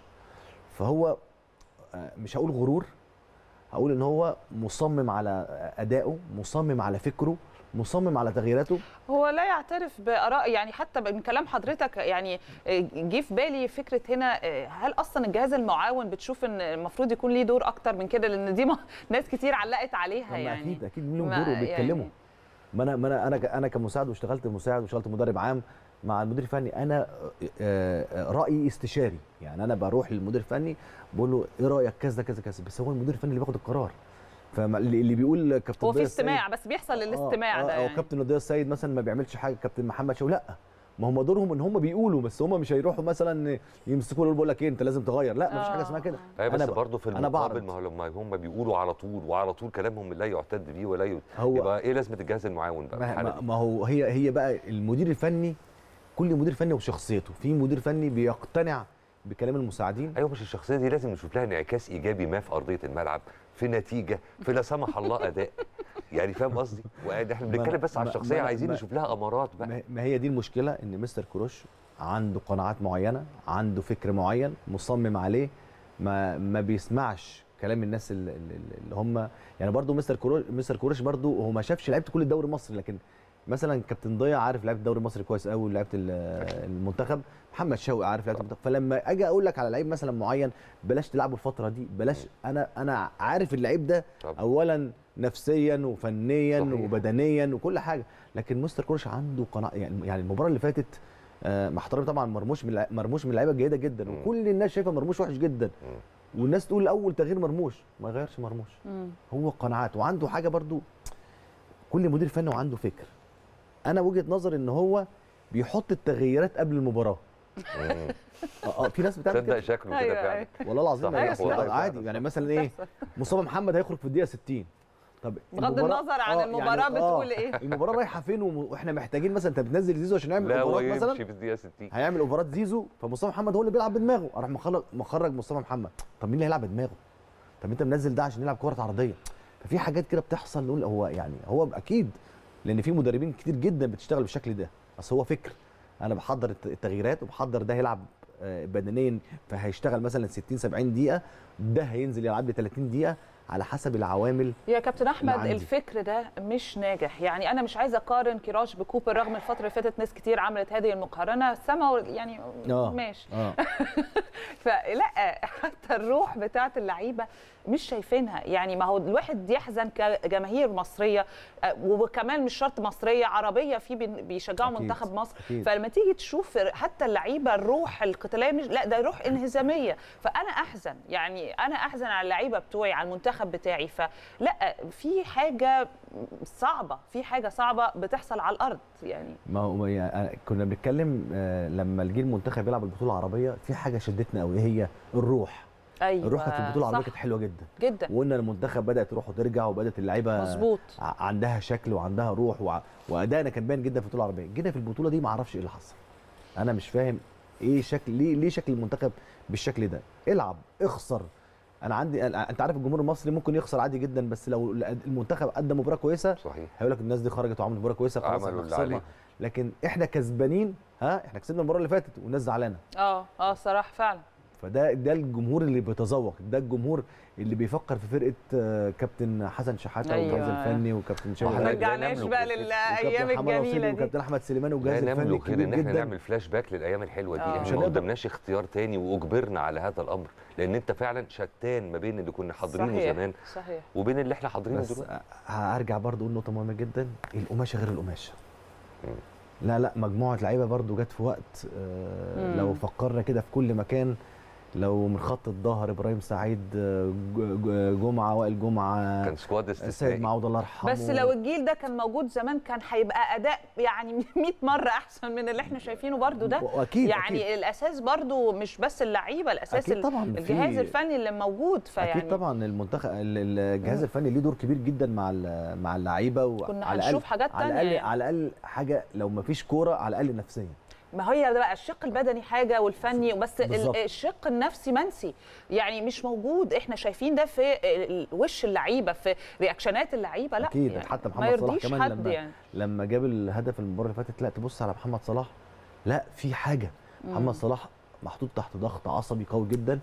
فهو آه، مش هقول غرور هقول ان هو مصمم على ادائه مصمم على فكره مصمم على تغييراته هو لا يعترف باراء يعني حتى من كلام حضرتك يعني جه في بالي فكره هنا هل اصلا الجهاز المعاون بتشوف ان المفروض يكون ليه دور اكتر من كده لان دي ما- ناس كتير علقت عليها ما يعني اكيد اكيد لهم ما- دور وبيتكلموا يعني- ما انا ما انا انا ك- انا كمساعد واشتغلت مساعد واشتغلت مدرب عام مع المدير الفني انا آه، آه، رايي استشاري يعني انا بروح للمدير الفني بقول له ايه رايك كذا كذا كذا بس هو المدير الفني اللي بياخد القرار فاللي اللي بيقول كابتن هو في ضياء السيد- استماع بس بيحصل الاستماع آه، ده آه، او يعني كابتن ضياء السيد مثلا ما بيعملش حاجه كابتن محمد شوقي لا ما هم دورهم ان هم بيقولوا بس هم مش هيروحوا مثلا يمسكوا يقولوا بقول لك ايه انت لازم تغير لا ما فيش حاجه اسمها كده اي بس أنا ب- برضه في أنا المقابل بعرض. ما هو لما هم بيقولوا على طول وعلى طول كلامهم لا يعتد بيه ولا ي... هو- يبقى ايه لازمه الجهاز المعاون بقى في ما, الحالة ما, دي؟ ما هو هي هي بقى المدير الفني كل مدير فني وشخصيته في مدير فني بيقتنع بكلام المساعدين ايوه مش الشخصيه دي لازم نشوف لها انعكاس ايجابي ما في ارضيه الملعب في نتيجه في لا سمح الله اداء يعني فاهم قصدي؟ واحنا ما بنتكلم أنا- بس على ما- الشخصيه ما أنا- عايزين ما- نشوف لها امارات بقى ما ما هي دي المشكله ان مستر كروش عنده قناعات معينه عنده فكر معين مصمم عليه ما ما بيسمعش كلام الناس اللي, اللي هم يعني برضو مستر كروش مستر كروش برضو هو ما شافش لعيبه كل الدوري المصري لكن مثلا كابتن ضياء عارف لعيبه الدوري المصري كويس قوي ولعيبه ال- المنتخب محمد شوقي عارف لعيبه المنتخب فلما اجي اقول لك على لعيب مثلا معين بلاش تلعبه الفتره دي بلاش انا انا عارف اللعيب ده طب. اولا نفسيا وفنيا صحيح. وبدنيا وكل حاجه لكن مستر كروش عنده قناعه يعني يعني المباراه اللي فاتت آه، مع احترامي طبعا مرموش من اللع- مرموش من اللعيبه الجيده جدا مم. وكل الناس شايفه مرموش وحش جدا والناس تقول اول تغيير مرموش ما يغيرش مرموش مم. هو قناعات وعنده حاجه برضو كل مدير فني وعنده فكر انا وجهه نظري ان هو بيحط التغييرات قبل المباراه مم. اه آه، في ناس بتعمل تصدق كده شكله أيوة، كده فعلا أيوة. والله العظيم صحيح، يعني والله أصل عادي فعلا. يعني مثلا ايه بتحصل. مصطفى محمد هيخرج في الدقيقه 60 طب بغض المباراة- النظر عن آه، المباراة يعني بتقول آه، إيه؟ المباراه رايحه فين وم- واحنا محتاجين مثلا انت بتنزل زيزو عشان يعمل لا هو اوفرات مثلا يمشي في الدقيقه 60 هيعمل اوفرات زيزو فمصطفى محمد هو اللي بيلعب بدماغه راح مخرج مخرج مصطفى محمد طب مين اللي هيلعب بدماغه طب انت منزل ده عشان يلعب كره عرضيه ففي حاجات كده بتحصل نقول هو يعني هو اكيد لان في مدربين كتير جدا بتشتغل بالشكل ده بس هو فكر انا بحضر الت- التغييرات وبحضر ده هيلعب آه، بدنيا فهيشتغل مثلا 60 70 دقيقه ده هينزل يلعب لي 30 دقيقه على حسب العوامل يا كابتن احمد عندي. الفكر ده مش ناجح يعني انا مش عايزه اقارن كيراش بكوبر رغم الفتره اللي فاتت ناس كتير عملت هذه المقارنه سما يعني اه ماشي اه فلا حتى الروح بتاعت اللعيبه مش شايفينها يعني ما هو الواحد يحزن كجماهير مصريه آه، وكمان مش شرط مصريه عربيه في بين- بيشجعوا أكيد، منتخب مصر أكيد. فلما تيجي تشوف حتى اللعيبه الروح القتاليه مش لا ده روح انهزاميه فانا احزن يعني انا احزن على اللعيبه بتوعي على المنتخب بتاعي فلا في حاجه صعبه في حاجه صعبه بتحصل على الارض يعني ما هو يعني أنا- كنا بنتكلم آه، لما الجيل المنتخب يلعب البطوله العربيه في حاجه شدتنا قوي هي الروح ايوه الروح كانت في البطوله العربيه صح، كانت حلوه جدا جدا وقلنا المنتخب بدات تروح وترجع وبدات اللعيبه مظبوط ع- عندها شكل وعندها روح وع- وادائنا كان باين جدا في البطوله العربيه جينا في البطوله دي ما اعرفش ايه اللي حصل انا مش فاهم ايه شكل ليه ليه شكل المنتخب بالشكل ده العب اخسر انا عندي أنا- انت عارف الجمهور المصري ممكن يخسر عادي جدا بس لو المنتخب قدم مباراه كويسه صحيح هيقول لك الناس دي خرجت وعملت مباراه كويسه خلاص عملوا احنا اللي خسرنا عليهم. لكن احنا كسبانين ها احنا كسبنا المباراه اللي فاتت والناس زعلانه اه اه صراحه فعلا فده ده الجمهور اللي بيتذوق ده الجمهور اللي بيفكر في فرقه آه، كابتن حسن شحاته أيوة. والجهاز الفني وكابتن شاوي ما ما لا رجعناش نملك بقى الفكر. للايام وكابتن حماد الجميله رصيدي دي وكابتن احمد سليمان لا والجهاز الفني نملك غير الكبير ان احنا جدا نعمل فلاش باك للايام الحلوه دي آه. احنا عشان ما نقدر- قدامناش اختيار تاني واجبرنا على هذا الامر لان انت فعلا شتان ما بين اللي كنا حاضرينه صحيح زمان صحيح وبين اللي احنا حاضرينه بس دلوقتي هرجع برضو اقول نقطه مهمه جدا القماشه غير القماشه مم. لا لا مجموعه لعيبه برضو جت في وقت آه مم. لو فكرنا كده في كل مكان لو من خط الظهر ابراهيم سعيد آه، ج- ج- جمعه وائل جمعه كان سكواد سيد استثنائي معوض الله يرحمه بس لو الجيل ده كان موجود زمان كان هيبقى اداء يعني 100 مره احسن من اللي احنا شايفينه برضو ده واكيد يعني أكيد. الاساس برضو مش بس اللعيبه الاساس أكيد طبعاً في- الجهاز الفني اللي موجود فيعني اكيد طبعا المنتخب ال- الجهاز الفني ليه دور كبير جدا مع ال- مع اللعيبه كنا وعلى هنشوف الأقل- حاجات على تانية الاقل يعني. على الاقل حاجه لو ما فيش كوره على الاقل نفسيا ما هي ده بقى الشق البدني حاجه والفني بس ال- بالظبط. الشق النفسي منسي يعني مش موجود احنا شايفين ده في ال- وش اللعيبه في رياكشنات اللعيبه لا اكيد يعني حتى ما محمد صلاح يرضيش كمان حد لما يعني لما جاب الهدف المباراه اللي فاتت لا تبص على محمد صلاح لا في حاجه محمد صلاح محطوط تحت ضغط عصبي قوي جدا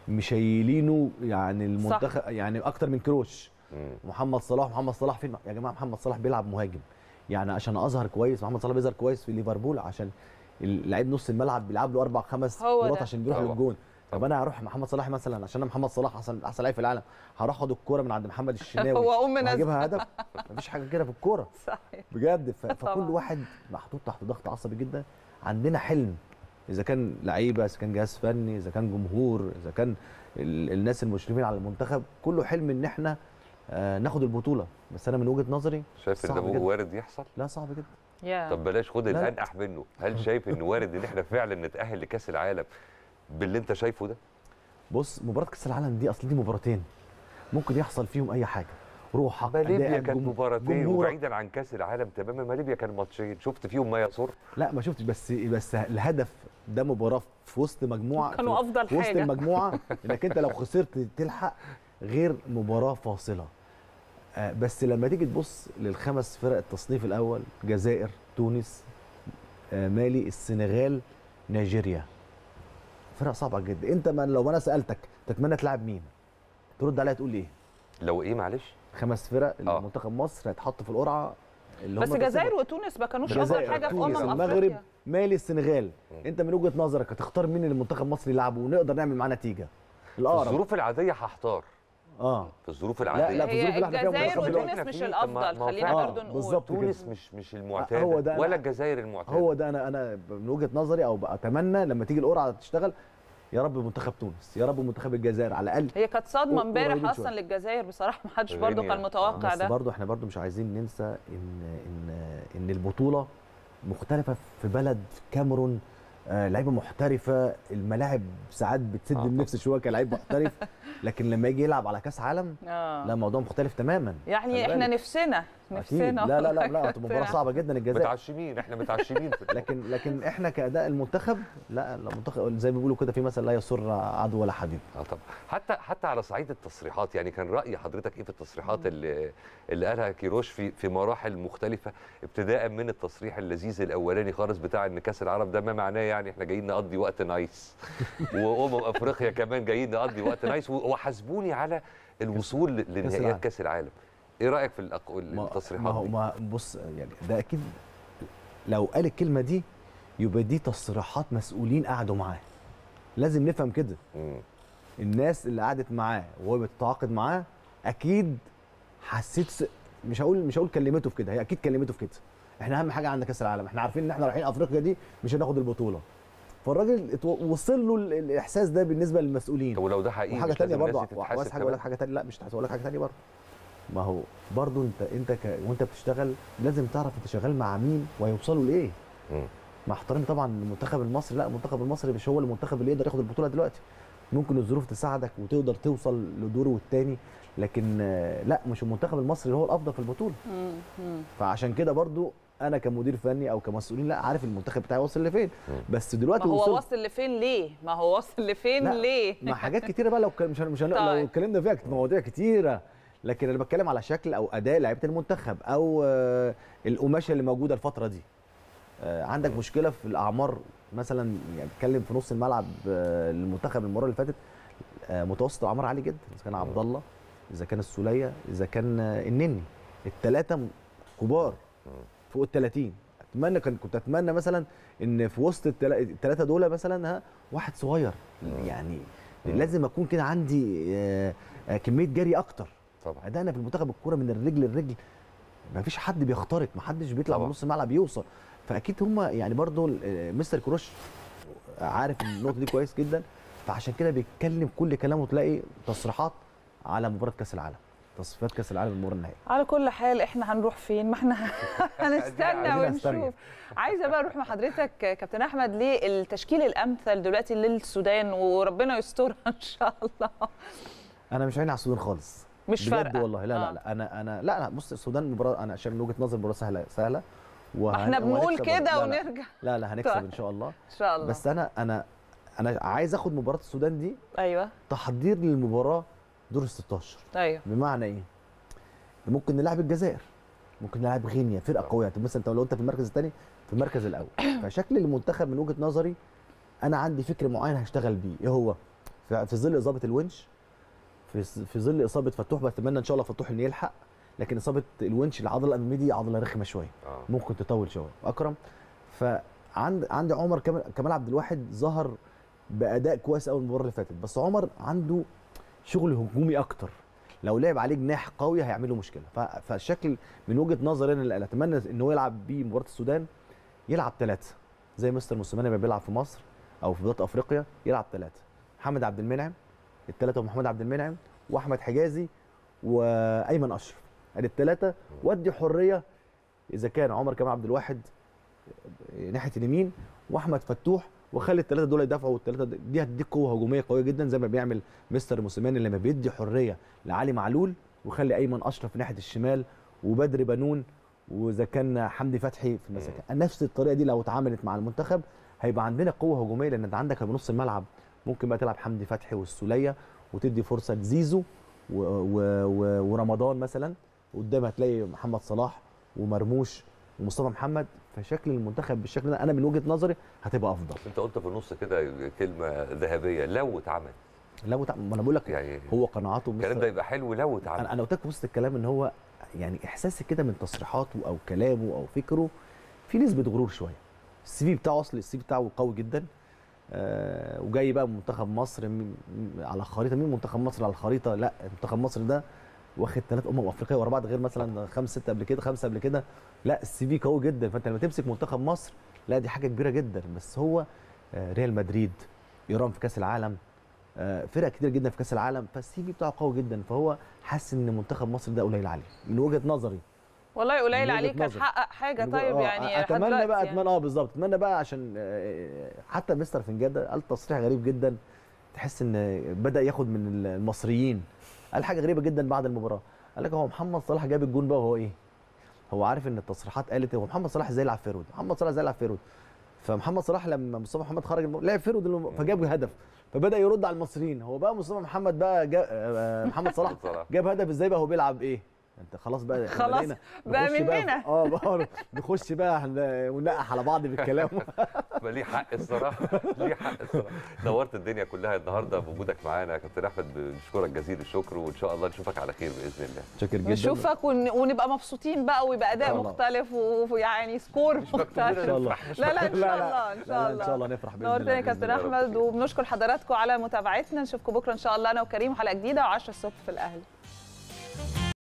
مشايلينه يعني المنتخب يعني اكتر من كروش مم. محمد صلاح محمد صلاح فين يا جماعه محمد صلاح بيلعب مهاجم يعني عشان اظهر كويس محمد صلاح بيظهر كويس في ليفربول عشان لعيب نص الملعب بيلعب له اربع خمس هو كورات ده. عشان بيروح طبعا. للجون طب انا هروح محمد صلاح مثلا عشان انا محمد صلاح احسن احسن لعيب في العالم هروح اخد الكوره من عند محمد الشناوي هو أم نازل. هجيبها هدف مفيش حاجه كده في الكوره صحيح بجد ف... فكل طبعاً. واحد محطوط تحت ضغط عصبي جدا عندنا حلم اذا كان لعيبه اذا كان جهاز فني اذا كان جمهور اذا كان ال... الناس المشرفين على المنتخب كله حلم ان احنا آه ناخد البطوله بس انا من وجهه نظري شايف ان صعب ده جدا. وارد يحصل لا صعب جدا يا طب بلاش خد لا، لا. الانقح منه هل شايف ان وارد ان احنا فعلا نتاهل لكاس العالم باللي انت شايفه ده بص مباراه كاس العالم دي اصل دي مباراتين ممكن يحصل فيهم اي حاجه روحك ما ليبيا أدائك، كانت جم- مباراتين جمهورك. وبعيدا عن كاس العالم تماما ما ليبيا كان ماتشين شفت فيهم ما يسر لا ما شفتش بس بس الهدف ده مباراه في وسط مجموعه كانوا في- أفضل في وسط حاجة. المجموعه انك انت لو خسرت تلحق غير مباراه فاصله آه، بس لما تيجي تبص للخمس فرق التصنيف الاول جزائر تونس آه، مالي السنغال نيجيريا فرق صعبه جدا انت ما لو انا سالتك تتمنى تلعب مين ترد عليا تقول ايه لو ايه معلش خمس فرق آه. منتخب مصر هيتحط في القرعه اللي بس هم الجزائر وتونس ما كانوش افضل الجزائر حاجه في تونس امم المغرب افريقيا مالي السنغال انت من وجهه نظرك هتختار مين اللي المنتخب المصري يلعبه ونقدر نعمل معاه نتيجه في الاقرب الظروف العاديه هحتار اه في الظروف لا، العاديه في هي الظروف اللي احنا فيها الجزائر منتخب وتونس دلوقتي مش فيه. طب ما- الافضل ما هو خلينا فعلا. برضو نقول بالظبط. كده. تونس مش مش المعتاده هو ده أنا- ولا الجزائر المعتاده هو ده انا انا من وجهه نظري او اتمنى لما تيجي القرعه تشتغل يا رب منتخب تونس يا رب منتخب الجزائر على الاقل هي كانت صدمه قريبين امبارح اصلا شوية. للجزائر بصراحه ما حدش برضو غينيا. كان متوقع بس ده برضو احنا برضو مش عايزين ننسى ان ان ان البطوله مختلفه في بلد في كاميرون آه لعيبه محترفه الملاعب ساعات بتسد آه، النفس شويه كلاعب محترف لكن لما يجي يلعب على كاس عالم آه. لا موضوع مختلف تماما يعني خلي احنا بالك. نفسنا أكيد. نفسنا لا لا لا لا هتبقى مباراه نفسنا. صعبه جدا الجزائر متعشمين احنا متعشمين في لكن لكن احنا كاداء المنتخب لا لا المنتخب زي ما بيقولوا كده في مثل لا يسر عدو ولا حبيب اه طبعا حتى حتى على صعيد التصريحات يعني كان راي حضرتك ايه في التصريحات اللي اللي قالها كيروش في في مراحل مختلفه ابتداء من التصريح اللذيذ الاولاني خالص بتاع ان كاس العرب ده ما معناه يعني احنا جايين نقضي وقت نايس وامم افريقيا كمان جايين نقضي وقت نايس وحاسبوني على الوصول ل- العالم. لنهائيات كاس العالم ايه رايك في الأق- ما التصريحات ما هو دي؟ ما بص يعني ده اكيد لو قال الكلمه دي يبقى دي تصريحات مسؤولين قعدوا معاه لازم نفهم كده مم. الناس اللي قعدت معاه وهو بيتعاقد معاه اكيد حسيت س... مش هقول مش هقول كلمته في كده هي اكيد كلمته في كده احنا اهم حاجه عندنا كاس العالم احنا عارفين ان احنا رايحين افريقيا دي مش هناخد البطوله فالراجل اتو- وصل له ال- الاحساس ده بالنسبه للمسؤولين طب ولو ده حقيقي وحاجه مش تانية لازم الناس برضه دي وعايز تتحاسب حاجه اقول لك كمان؟ حاجه تانية لا مش هقول لك حاجه تانية برضه ما هو برضه انت انت ك... وانت بتشتغل لازم تعرف انت شغال مع مين وهيوصلوا لايه مم. مع احترامي طبعا للمنتخب المصري لا المنتخب المصري مش هو المنتخب اللي يقدر ياخد البطوله دلوقتي ممكن الظروف تساعدك وتقدر توصل لدور والتاني لكن آه، لا مش المنتخب المصري اللي هو الافضل في البطوله مم. مم. فعشان كده برضو انا كمدير فني او كمسؤولين لا عارف المنتخب بتاعي واصل لفين بس ما دلوقتي هو وصل واصل لفين ليه ما هو واصل لفين لا، ليه مع حاجات كتيره بقى لو كان مش هن- مش هن- لو طيب. اتكلمنا فيها كت- مواضيع كتيره لكن انا بتكلم على شكل او اداء لعيبه المنتخب او آه، القماشه اللي موجوده الفتره دي آه، عندك مشكله في الاعمار مثلا يعني بتكلم في نص الملعب آه، المنتخب المره اللي فاتت آه، متوسط الاعمار عالي جدا اذا كان عبد الله اذا كان السوليه اذا كان آه، النني الثلاثه كبار فوق ال 30 اتمنى كان كنت اتمنى مثلا ان في وسط الثلاثه دول مثلا ها واحد صغير يعني لازم اكون كده عندي آه، آه، كميه جري اكتر طبعا ادائنا في المنتخب الكوره من الرجل للرجل ما فيش حد بيخترق ما حدش بيطلع من طبعا. نص الملعب يوصل فاكيد هم يعني برضو آه، مستر كروش عارف النقطه دي كويس جدا فعشان كده بيتكلم كل كلامه تلاقي تصريحات على مباراه كاس العالم تصفيات كاس العالم المباراه النهائيه على كل حال احنا هنروح فين ما احنا هنستنى عايزين ونشوف نستنى. عايزه بقى اروح مع حضرتك كابتن احمد للتشكيل الامثل دلوقتي للسودان وربنا يسترها ان شاء الله انا مش عيني على السودان خالص مش بجد فارقه والله لا آه. لا لا انا انا لا لا بص السودان مباراه انا عشان من وجهه نظري مباراه سهله سهله ما احنا وهن- بنقول وهنكسب كده لا لا ونرجع لا لا هنكسب طيب. ان شاء الله ان شاء الله بس انا انا انا عايز اخد مباراه السودان دي ايوه تحضير للمباراه دور ال 16 ايوه بمعنى ايه؟ ممكن نلعب الجزائر ممكن نلعب غينيا فرقه قويه طب مثلا انت لو انت في المركز الثاني في المركز الاول فشكل المنتخب من وجهه نظري انا عندي فكر معين هشتغل بيه ايه هو؟ في في ظل اصابه الونش في في ظل اصابه فتوح بتمنى ان شاء الله فتوح انه يلحق لكن اصابه الونش العضله الاماميه دي عضله رخمه شويه آه. ممكن تطول شويه اكرم فعند عندي عمر كمال كمال عبد الواحد ظهر باداء كويس قوي المباراه اللي فاتت بس عمر عنده شغل هجومي اكتر لو لعب عليه جناح قوي هيعمل له مشكله ف- فالشكل من وجهه نظري انا اللي اتمنى ان هو يلعب بيه مباراه السودان يلعب ثلاثه زي مستر موسيماني ما بيلعب في مصر او في بطولات افريقيا يلعب ثلاثه محمد عبد المنعم الثلاثه ومحمد عبد المنعم واحمد حجازي وايمن اشرف ادي الثلاثه وادي حريه اذا كان عمر كمال عبد الواحد ناحيه اليمين واحمد فتوح وخلي الثلاثه دول يدافعوا والثلاثه دي هتديك قوه هجوميه قويه جدا زي ما بيعمل مستر موسيماني لما بيدي حريه لعلي معلول ويخلي ايمن اشرف ناحيه الشمال وبدر بنون واذا كان حمدي فتحي في المساكن نفس الطريقه دي لو اتعاملت مع المنتخب هيبقى عندنا قوه هجوميه لان انت عندك بنص الملعب ممكن بقى تلعب حمدي فتحي والسوليه وتدي فرصه لزيزو و و و ورمضان مثلا قدام هتلاقي محمد صلاح ومرموش ومصطفى محمد فشكل المنتخب بالشكل ده انا من وجهه نظري هتبقى افضل انت قلت في النص كده كلمه ذهبيه لو اتعمل لو تع... ما انا بقول لك يعني هو قناعاته الكلام مستر- ده يبقى حلو لو اتعمل انا انا قلت لك في وسط الكلام ان هو يعني احساسي كده من تصريحاته او كلامه او فكره في نسبه غرور شويه السي في بتاعه اصلي السي في بتاعه قوي جدا آه وجاي بقى من منتخب مصر م- م- على الخريطه مين منتخب مصر على الخريطه لا منتخب مصر ده واخد ثلاث امم افريقيه ورا بعض غير مثلا خمس ست قبل كده خمسه قبل كده لا السي في قوي جدا فانت لما تمسك منتخب مصر لا دي حاجه كبيره جدا بس هو آه ريال مدريد ايران في كاس العالم آه، فرق كتير جدا في كاس العالم فالسي في بتاعه قوي جدا فهو حاسس ان منتخب مصر ده قليل عليه من وجهه نظري والله قليل من وجهة عليه كان نظري. حقق حاجه من طيب وجهة- آه، يعني لحد اتمنى دلوقتي بقى يعني. اتمنى اه بالظبط اتمنى بقى عشان آه، حتى مستر فنجاده قال تصريح غريب جدا تحس ان بدا ياخد من المصريين قال حاجه غريبه جدا بعد المباراه قال لك هو محمد صلاح جاب الجون بقى وهو ايه هو عارف ان التصريحات قالت هو محمد صلاح ازاي يلعب فيرود محمد صلاح ازاي يلعب فيرود فمحمد صلاح لما مصطفى محمد خرج الم- لعب فيرود الم- فجاب هدف فبدا يرد على المصريين هو بقى مصطفى محمد بقى جا آه، محمد صلاح صلاح. جاب هدف ازاي بقى هو بيلعب ايه انت خلاص بقى إحنا خلاص بقينا بقى نخش مننا. في- اه بقى نخش بقى هن- وننقح على بعض بالكلام ما ليه حق الصراحه ليه حق الصراحه نورت الدنيا كلها النهارده بوجودك معانا يا كابتن احمد بنشكرك جزيل الشكر وان شاء الله نشوفك على خير باذن الله شاكر جدا نشوفك ون... ونبقى مبسوطين بقى ويبقى اداء إن شاء الله. مختلف ويعني سكور مختلف ان شاء الله لا لا ان شاء لا، الله ان لا، شاء لا، الله ان شاء الله نفرح باذن نورتني الله يا كابتن بإذن الله رب احمد وبنشكر حضراتكم على متابعتنا نشوفكم بكره ان شاء الله انا وكريم حلقه جديده و10 الصبح في الاهلي